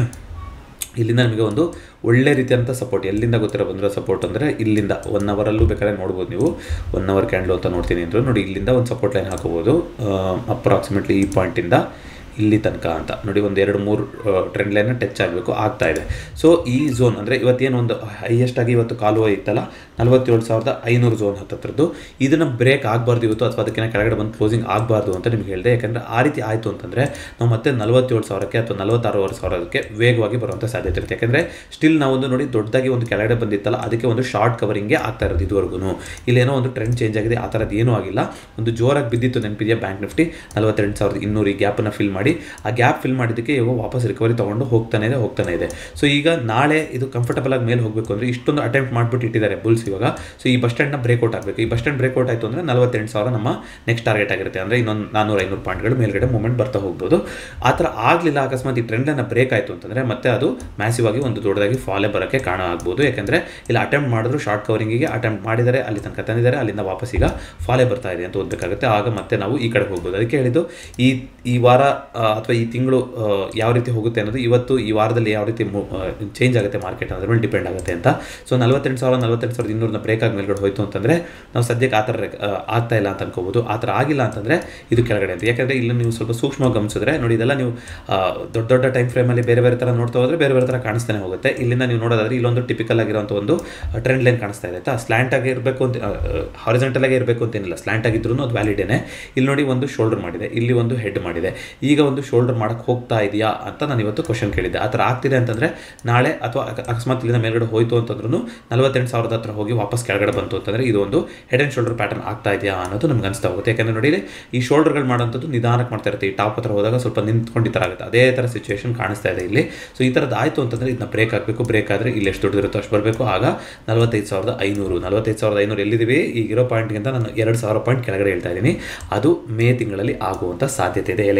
ಇಲ್ಲಿಂದ ನಿಮಗೆ ಒಂದು ಒಳ್ಳೆ ರೀತಿಯಂಥ ಸಪೋರ್ಟ್ ಎಲ್ಲಿಂದ ಗೊತ್ತಿರೋ ಬಂದಿರೋ ಸಪೋರ್ಟ್ ಅಂದರೆ ಇಲ್ಲಿಂದ ಒನ್ ಅವರಲ್ಲೂ ಬೇಕಾದ್ರೆ ನೋಡ್ಬೋದು ನೀವು ಒನ್ ಅವರ್ ಕ್ಯಾಂಡ್ಲು ಅಂತ ನೋಡ್ತೀನಿ ಅಂದರು ನೋಡಿ ಇಲ್ಲಿಂದ ಒಂದು ಸಪೋರ್ಟ್ ಲೈನ್ ಹಾಕೋಬೋದು ಅಪ್ರಾಕ್ಸಿಮೇಟ್ಲಿ ಈ ಪಾಯಿಂಟಿಂದ ಇಲ್ಲಿ ತನಕ ಅಂತ ನೋಡಿ ಒಂದು ಎರಡು ಮೂರು ಟ್ರೆಂಡ್ ಲೈನ್ ಟಚ್ ಆಗಬೇಕು ಆಗ್ತಾ ಇದೆ ಸೊ ಈ ಝೋನ್ ಅಂದರೆ ಇವತ್ತೇನು ಒಂದು ಹೈಯೆಸ್ಟ್ ಆಗಿ ಇವತ್ತು ಕಾಲುವೆ ಇತ್ತಲ್ಲ ನಲವತ್ತೇಳು ಸಾವಿರದ ಐನೂರು ಝೋನ್ ಹತ್ತತ್ರದ್ದು ಇದನ್ನು ಬ್ರೇಕ್ ಆಗಬಾರ್ದು ಇವತ್ತು ಅಥವಾ ಅದಕ್ಕಿಂತ ಕೆಳಗಡೆ ಬಂದು ಕ್ಲೋಸಿಂಗ್ ಆಗಬಾರ್ದು ಅಂತ ನಿಮ್ಗೆ ಹೇಳಿದೆ ಯಾಕಂದರೆ ಆ ರೀತಿ ಆಯಿತು ಅಂತಂದರೆ ನಾವು ಮತ್ತೆ ನಲವತ್ತೇಳು ಸಾವಿರಕ್ಕೆ ಅಥವಾ ನಲವತ್ತಾರೂವರೆ ಸಾವಿರಕ್ಕೆ ವೇಗವಾಗಿ ಬರುವಂಥ ಸಾಧ್ಯತೆ ಇರುತ್ತೆ ಯಾಕಂದರೆ ಸ್ಟಿಲ್ ನಾವೊಂದು ನೋಡಿ ದೊಡ್ಡದಾಗಿ ಒಂದು ಕೆಳಗಡೆ ಬಂದಿತ್ತಲ್ಲ ಅದಕ್ಕೆ ಒಂದು ಶಾರ್ಟ್ ಕವರಿಂಗ್ಗೆ ಆಗ್ತಾ ಇರೋದು ಇದುವರೆಗೂ ಇಲ್ಲೇನೋ ಒಂದು ಟ್ರೆಂಡ್ ಚೇಂಜ್ ಆಗಿದೆ ಆ ಥರದ್ದು ಏನೂ ಆಗಿಲ್ಲ ಒಂದು ಜೋರಾಗಿ ಬಿದ್ದಿತ್ತು ನೆನಪಿದೆಯಾ ಬ್ಯಾಂಕ್ ನಿಫ್ಟಿ ನಲವತ್ತೆರಡು ಸಾವಿರದ ಇನ್ನೂರು ಈ ಗ್ಯಾಪನ್ನು ಫಿಲ್ ಮಾಡಿ ಆ ಗ್ಯಾಪ್ ಫಿಲ್ ಮಾಡಿದ್ದಕ್ಕೆ ಇವಾಗ ವಾಪಸ್ ರಿಕವರಿ ತೊಗೊಂಡು ಹೋಗ್ತಾನೆ ಇದೆ ಹೋಗ್ತಾನೆ ಇದೆ ಸೊ ಈಗ ನಾಳೆ ಇದು ಕಂಫರ್ಟಬಲ್ ಆಗಿ ಮೇಲೆ ಹೋಗಬೇಕು ಅಂದರೆ ಇಷ್ಟೊಂದು ಅಟೆಂಪ್ಟ್ ಮಾಡಿಬಿಟ್ಟು ಇಟ್ಟಿದ್ದಾರೆ ಬುಲ್ಸ್ ಇವಾಗ ಸೊ ಈ ಬಸ್ ಸ್ಟ್ಯಾಂಡ್ನ ಬ್ರೇಕ್ಔಟ್ ಆಗಬೇಕು ಈ ಬಸ್ ಸ್ಟ್ಯಾಂಡ್ ಬ್ರೇಕ್ಔಟ್ ಆಯಿತು ಅಂದರೆ ನಲವತ್ತೆಂಟು ಸಾವಿರ ನಮ್ಮ ನೆಕ್ಸ್ಟ್ ಟಾರ್ಗೆಟ್ ಆಗಿರುತ್ತೆ ಅಂದರೆ ಇನ್ನೊಂದು ನಾನ್ನೂರು ಐನೂರು ಪಾಯಿಂಟ್ಗಳು ಮೇಲ್ಗಡೆ ಮೂಮೆಂಟ್ ಬರ್ತಾ ಹೋಗ್ಬೋದು ಆ ಥರ ಆಗಲಿಲ್ಲ ಅಕಸ್ಮಾತ್ ಈ ಟ್ರೆಂಡನ್ನು ಬ್ರೇಕ್ ಆಯಿತು ಅಂತಂದರೆ ಮತ್ತೆ ಅದು ಮ್ಯಾಸಿವ್ ಆಗಿ ಒಂದು ದೊಡ್ಡದಾಗಿ ಫಾಲೇ ಬರೋಕ್ಕೆ ಕಾರಣ ಆಗ್ಬೋದು ಯಾಕೆಂದರೆ ಇಲ್ಲಿ ಅಟೆಂಪ್ಟ್ ಮಾಡಿದ್ರು ಶಾರ್ಟ್ ಕವರಿಂಗಿಗೆ ಅಟೆಂಪ್ಟ್ ಮಾಡಿದ್ದಾರೆ ಅಲ್ಲಿ ತನಕ ತಂದಿದ್ದಾರೆ ಅಲ್ಲಿಂದ ವಾಪಸ್ ಈಗ ಫಾಲೇ ಬರ್ತಾ ಇದೆ ಅಂತ ಓದಬೇಕಾಗುತ್ತೆ ಆಗ ಮತ್ತೆ ನಾವು ಈ ಕಡೆ ಹೋಗ್ಬೋದು ಅದಕ್ಕೆ ಹೇಳಿದ್ದು ಈ ಈ ವಾರ ಆ, ಅಥವಾ ಈ ತಿಂಗಳು ಆ, ಯಾವ ರೀತಿ ಹೋಗುತ್ತೆ ಅನ್ನೋದು ಇವತ್ತು ಈ ವಾರದಲ್ಲಿ ಯಾವ ರೀತಿ ಚೇಂಜ್ ಆಗುತ್ತೆ ಮಾರ್ಕೆಟ್ ಅನ್ನೋದ್ರ ಮೇಲೆ ಡಿಪೆಂಡ್ ಆಗುತ್ತೆ ಅಂತ ಸೊ ನಲವತ್ತೆಂಟು ಸಾವಿರ ನಲವತ್ತೆಂಟು ಸಾವಿರದ ಇನ್ನೂರನ್ನ ಬ್ರೇಕ್ ಆಗಿ ಮೇಲ್ಗಡೆ ಹೋಯ್ತು ಅಂತಂದರೆ ನಾವು ಸದ್ಯಕ್ಕೆ ಆ ಥರ ಆ, ಆಗ್ತಾ ಇಲ್ಲ ಅಂತ ಅನ್ಕೋಬೋದು ಆ ಥರ ಆಗಿಲ್ಲ ಅಂತಂದರೆ ಇದು ಕೆಳಗಡೆ ಅಂತ ಯಾಕಂದರೆ ಇಲ್ಲಿ ನೀವು ಸ್ವಲ್ಪ ಸೂಕ್ಷ್ಮವಾಗಿ ಗಮನಿಸಿದ್ರೆ ನೋಡಿ ಇದೆಲ್ಲ ನೀವು ಆ, ದೊಡ್ಡ ದೊಡ್ಡ ಟೈಮ್ ಫ್ರೇಮಲ್ಲಿ ಬೇರೆ ಬೇರೆ ಥರ ನೋಡ್ತಾ ಹೋದರೆ ಬೇರೆ ಬೇರೆ ಥರ ಕಾಣಿಸ್ತಾನೆ ಹೋಗುತ್ತೆ ಇಲ್ಲಿಂದ ನೀವು ನೋಡೋದಾದ್ರೆ ಇಲ್ಲೊಂದು ಟಿಪಿಕಲ್ ಆಗಿರುವಂಥ ಒಂದು ಟ್ರೆಂಡ್ ಲೈನ್ ಕಾಣಿಸ್ತಾ ಇದೆ ಆಯ್ತಾ ಸ್ಲ್ಯಾಂಟ್ ಆಗಿ ಇರಬೇಕು ಅಂತ ಹಾರಿಜೆಂಟಲ್ ಆಗಿ ಇರಬೇಕು ಅಂತೇನಿಲ್ಲ ಸ್ಲ್ಯಾಂಟ್ ಆಗಿದ್ರು ಅದು ವ್ಯಾಲಿಡೇನೆ ಇಲ್ಲಿ ನೋಡಿ ಒಂದು ಶೋಲ್ಡರ್ ಮಾಡಿದೆ ಇಲ್ಲಿ ಒಂದು ಹೆಡ್ ಮಾಡಿದೆ ಈಗ ಒಂದು ಶೋಲ್ಡರ್ ಮಾಡಕ್ಕೆ ಹೋಗ್ತಾ ಇದೆಯಾ ಅಂತ ನಾನು ಇವತ್ತು ಕ್ವಶನ್ ಕೇಳಿದ್ದೆ ಆ ಥರ ಆಗ್ತಿದೆ ಅಂತಂದರೆ ನಾಳೆ ಅಥವಾ ಅಕ- ಅಕಸ್ಮಾತ್ ಇಲ್ಲಿಂದ ಮೇಲ್ಗಡೆ ಹೋಯ್ತು ಅಂತಂದ್ರೂ ನಲವತ್ತೆಂಟು ಸಾವಿರದ ಹತ್ರ ಹೋಗಿ ವಾಪಸ್ ಕೆಳಗಡೆ ಬಂತು ಅಂತಂದರೆ ಇದು ಒಂದು ಹೆಡ್ ಆ್ಯಂಡ್ ಶೋಲ್ಡರ್ ಪ್ಯಾಟರ್ನ್ ಆಗ್ತಾ ಇದೆಯಾ ಅನ್ನೋದು ನಮ್ಗೆ ಅನಿಸ್ತಾ ಹೋಗುತ್ತೆ ಯಾಕಂದರೆ ನೋಡಿ ಇಲ್ಲಿ ಈ ಶೋಲ್ಡರ್ಗಳು ಮಾಡೋಂಥದ್ದು ನಿಧಾನಕ್ಕೆ ಮಾಡ್ತಾ ಇರುತ್ತೆ ಈ ಟಾಪ್ ಹತ್ರ ಹೋದಾಗ ಸ್ವಲ್ಪ ನಿಂತ್ಕೊಂಡು ಈ ಥರ ಆಗುತ್ತೆ ಅದೇ ಥರ ಸಿಚುವೇಶನ್ ಕಾಣಿಸ್ತಾ ಇದೆ ಇಲ್ಲಿ ಸೊ ಈ ಥರದ್ದು ಆಯಿತು ಅಂತಂದರೆ ಇದನ್ನ ಬ್ರೇಕ್ ಆಗಬೇಕು ಬ್ರೇಕ್ ಆದರೆ ಇಲ್ಲಿ ಎಷ್ಟು ದೊಡ್ಡದಿರುತ್ತೋ ಅಷ್ಟು ಬರಬೇಕು ಆಗ ನಲವತ್ತೈದು ಸಾವಿರದ ಐನೂರು ನಲವತ್ತೈದು ಸಾವಿರದ ಐನೂರು ಎಲ್ಲಿದ್ದೀವಿ ಈಗಿರೋ ಪಾಯಿಂಟ್ಗಿಂತ ನಾನು ಎರಡು ಸಾವಿರ ಪಾಯಿಂಟ್ ಕೆಳಗಡೆ ಹೇಳ್ತಾ ಇದ್ದೀನಿ ಅದು ಮೇ ತಿಂಗಳಲ್ಲಿ ಆಗುವಂಥ ಸಾಧ್ಯತೆ ಇದೆ ಎಲೆಕ್ಷನ್ ಬಂತು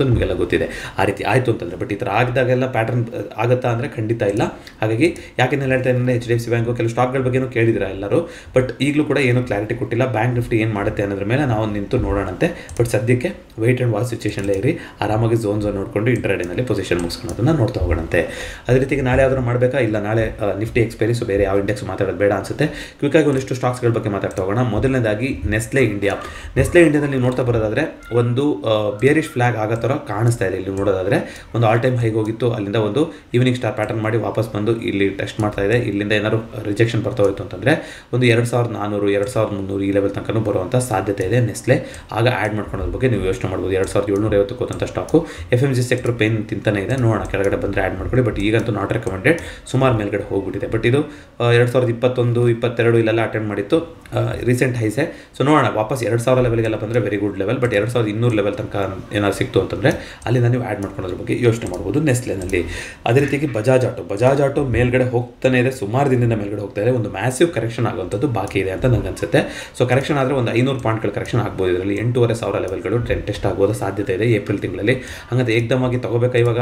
ನಿಮಗೆಲ್ಲ ಗೊತ್ತಿದೆ ಆ ರೀತಿ ಆಯಿತು ಅಂತಂದರೆ ಬಟ್ ಈ ಥರ ಆಗಿದಾಗೆಲ್ಲ ಪ್ಯಾಟರ್ನ್ ಆಗುತ್ತಾ ಅಂದರೆ ಖಂಡಿತ ಇಲ್ಲ ಹಾಗಾಗಿ ಯಾಕೆ ನಾನು ಹೇಳ್ತಾ ಇದ್ದೀನಿ H D F C bank ಕೆಲವು ಸ್ಟಾಕ್ಗಳ ಬಗ್ಗೆನೂ ಕೇಳಿದಿರ ಎಲ್ಲರೂ ಬಟ್ ಈಗಲೂ ಕೂಡ ಏನೂ ಕ್ಲಾರಿಟಿ ಕೊಟ್ಟಿಲ್ಲ ಬ್ಯಾಂಕ್ ನಿಫ್ಟಿ ಏನು ಮಾಡುತ್ತೆ ಅನ್ನೋದ್ರ ಮೇಲೆ ನಾವು ನಿಂತು ನೋಡೋಣಂತೆ ಬಟ್ ಸದ್ಯಕ್ಕೆ ವೆಯ್ಟ್ ಆ್ಯಂಡ್ ವಾಚ್ ಸಿಚುವೇಷನ್ಲೇ ಇರಿ ಆರಾಮಾಗಿ ಝೋನ್ ಝೋನ್ ನೋಡಿಕೊಂಡು ಇಂಟರ್ಡೇನಲ್ಲಿ ಪೊಸಿಷನ್ ಮುಗಿಸ್ಕೊಳ್ಳೋದನ್ನ ನೋಡ್ತಾ ಹೋಗೋಣಂತೆ ಅದೇ ರೀತಿಗೆ ನಾಳೆ ಆದರೂ ಮಾಡಬೇಕಾ ಇಲ್ಲ ನಾಳೆ ನಿಫ್ಟಿ ಎಕ್ಸ್ಪೈರಿ ಸೊ ಬೇರೆ ಯಾವ ಇಂಡೆಕ್ಸ್ ಮಾತಾಡೋದು ಬೇಡ ಅನ್ಸುತ್ತೆ ಕ್ವಿಕ್ಕಾಗಿ ಒಂದಿಷ್ಟು ಸ್ಟಾಕ್ಸ್ಗಳ ಬಗ್ಗೆ ಮಾತಾಡ್ತಾ ಹೋಗೋಣ ಮೊದಲನೇದಾಗಿ ನೆಸ್ಲೆ ಇಂಡಿಯಾ ನೆಸ್ಲೆ ಇಂಡಿಯಾದಲ್ಲಿ ನೀವು ನೋಡ್ತಾ ಬರೋದಾದ್ರೆ ಒಂದು ಬೇರಿಶ್ ಫ್ಲಾಗ್ ಆಗೋ ಥರ ಕಾಣಿಸ್ತಾ ಇದೆ ಇಲ್ಲಿ ನೋಡೋದಾದ್ರೆ ಒಂದು ಆಲ್ ಟೈಮ್ ಹೈಗೆ ಹೋಗಿತ್ತು ಅಲ್ಲಿಂದ ಒಂದು ಈವ್ನಿಂಗ್ ಸ್ಟಾರ್ ಪ್ಯಾಟರ್ನ್ ಮಾಡಿ ವಾಪಸ್ ಬಂದು ಇಲ್ಲಿ ಟೆಸ್ಟ್ ಮಾಡ್ತಾ ಇದೆ ಇಲ್ಲಿಂದ ಏನಾದ್ರು ರಿಜೆಕ್ಷನ್ ಬರ್ತಾ ಹೋಯ್ತು ಅಂತಂದರೆ ಒಂದು ಎರಡು ಸಾವಿರದ ನಾನ್ನೂರು ಎರಡು ಸಾವಿರದ ಮುನ್ನೂರು ಈ ಲೆವೆಲ್ ತನಕ ಬರುವಂಥ ಸಾಧ್ಯತೆ ಇದೆ ನೆಸ್ಲೆ ಆಗ ಆ್ಯಡ್ ಮಾಡ್ಕೊಳ್ಳೋದ್ರ ಬಗ್ಗೆ ನೀವು ಯೋಚನೆ ಮಾಡ್ಬೋದು ಎರಡು ಸಾವಿರದ ಏಳ್ನೂರ ಐವತ್ತಕ್ಕೆ ಹೋದಂಥ stock F M G sector pain ತಿಂತಾನೆ ಇದೆ ನೋಡೋಣ ಕೆಳಗಡೆ ಬಂದರೆ ಆ್ಯಡ್ ಮಾಡ್ಕೊಳ್ಳಿ ಬಟ್ ಈಗಂತೂ ನಾಟ್ ರೆಕಮೆಂಡೆಡ್ ಸುಮಾರು ಮೇಲ್ಗಡೆ ಹೋಗ್ಬಿಟ್ಟಿದೆ ಬಟ್ ಇದು ಎರಡು ಸಾವಿರದ ಇಪ್ಪತ್ತೊಂದು ಇಪ್ಪತ್ತೆರಡು ಇಲ್ಲೆಲ್ಲ ಅಟೆಂಡ್ ಮಾಡಿತ್ತು ರೀಸೆಂಟ್ ಹೈಸೆ ಸೊ ನೋಡೋಣ ವಾಪಸ್ ಎರಡು ಸಾವಿರ ಲೆವೆಲ್ಗೆಲ್ಲ ಬಂದರೆ ವೆರಿ ಗುಡ್ ಲೆವೆಲ್ ಬಟ್ ಎರಡು ಸಾವಿರದ ಇನ್ನೂರು ಲೆವೆಲ್ ತನಕ ಏನಾದ್ರು ಸಿಕ್ತು ಅಂತಂದರೆ ಅಲ್ಲಿಂದ ನೀವು ಆ್ಯಡ್ ಮಾಡ್ಕೊಳ್ಳೋದ್ರ ಬಗ್ಗೆ ಯೋಚನೆ ಮಾಡ್ಬೋದು ನೆಸ್ಲೆನಲ್ಲಿ ಅದೇ ರೀತಿಯಾಗಿ ಬಜಾಜ್ ಆಟೋ ಬಜಾಜ್ ಆಟೋ ಮೇಲ್ಗಡೆ ಹೋಗ್ತಾನೆ ಇದೆ ಸುಮಾರು ದಿನದಿಂದ ಮೇಲ್ಗಡೆ ಹೋಗ್ತಾ ಇದೆ ಒಂದು ಮ್ಯಾಸಿವ್ ಕರೆಕ್ಷನ್ ಆಗುವಂಥದ್ದು ಬಾಕಿ ಇದೆ ಅಂತ ನನಗೆ ಅನ್ಸುತ್ತೆ ಸೊ ಕರೆಕ್ಷನ್ ಆದರೆ ಒಂದು ಐನೂರು ಪಾಯಿಂಟ್ಗಳ ಕರೆಕ್ಷನ್ ಆಗ್ಬೋದು ಇದರಲ್ಲಿ ಎಂಟೂವರೆ ಸಾವಿರ ಲೆವೆಲ್ಗಳು ಟ್ರೆಂಡ್ ಟೆಸ್ಟ್ ಆಗೋದು ಸಾಧ್ಯತೆ ಇದೆ ಏಪ್ರಿಲ್ ತಿಂಗಳಲ್ಲಿ ಹಂಗಂತ ಏಕದಮಾಗಿ ತಗೋಬೇಕಾ ಇವಾಗ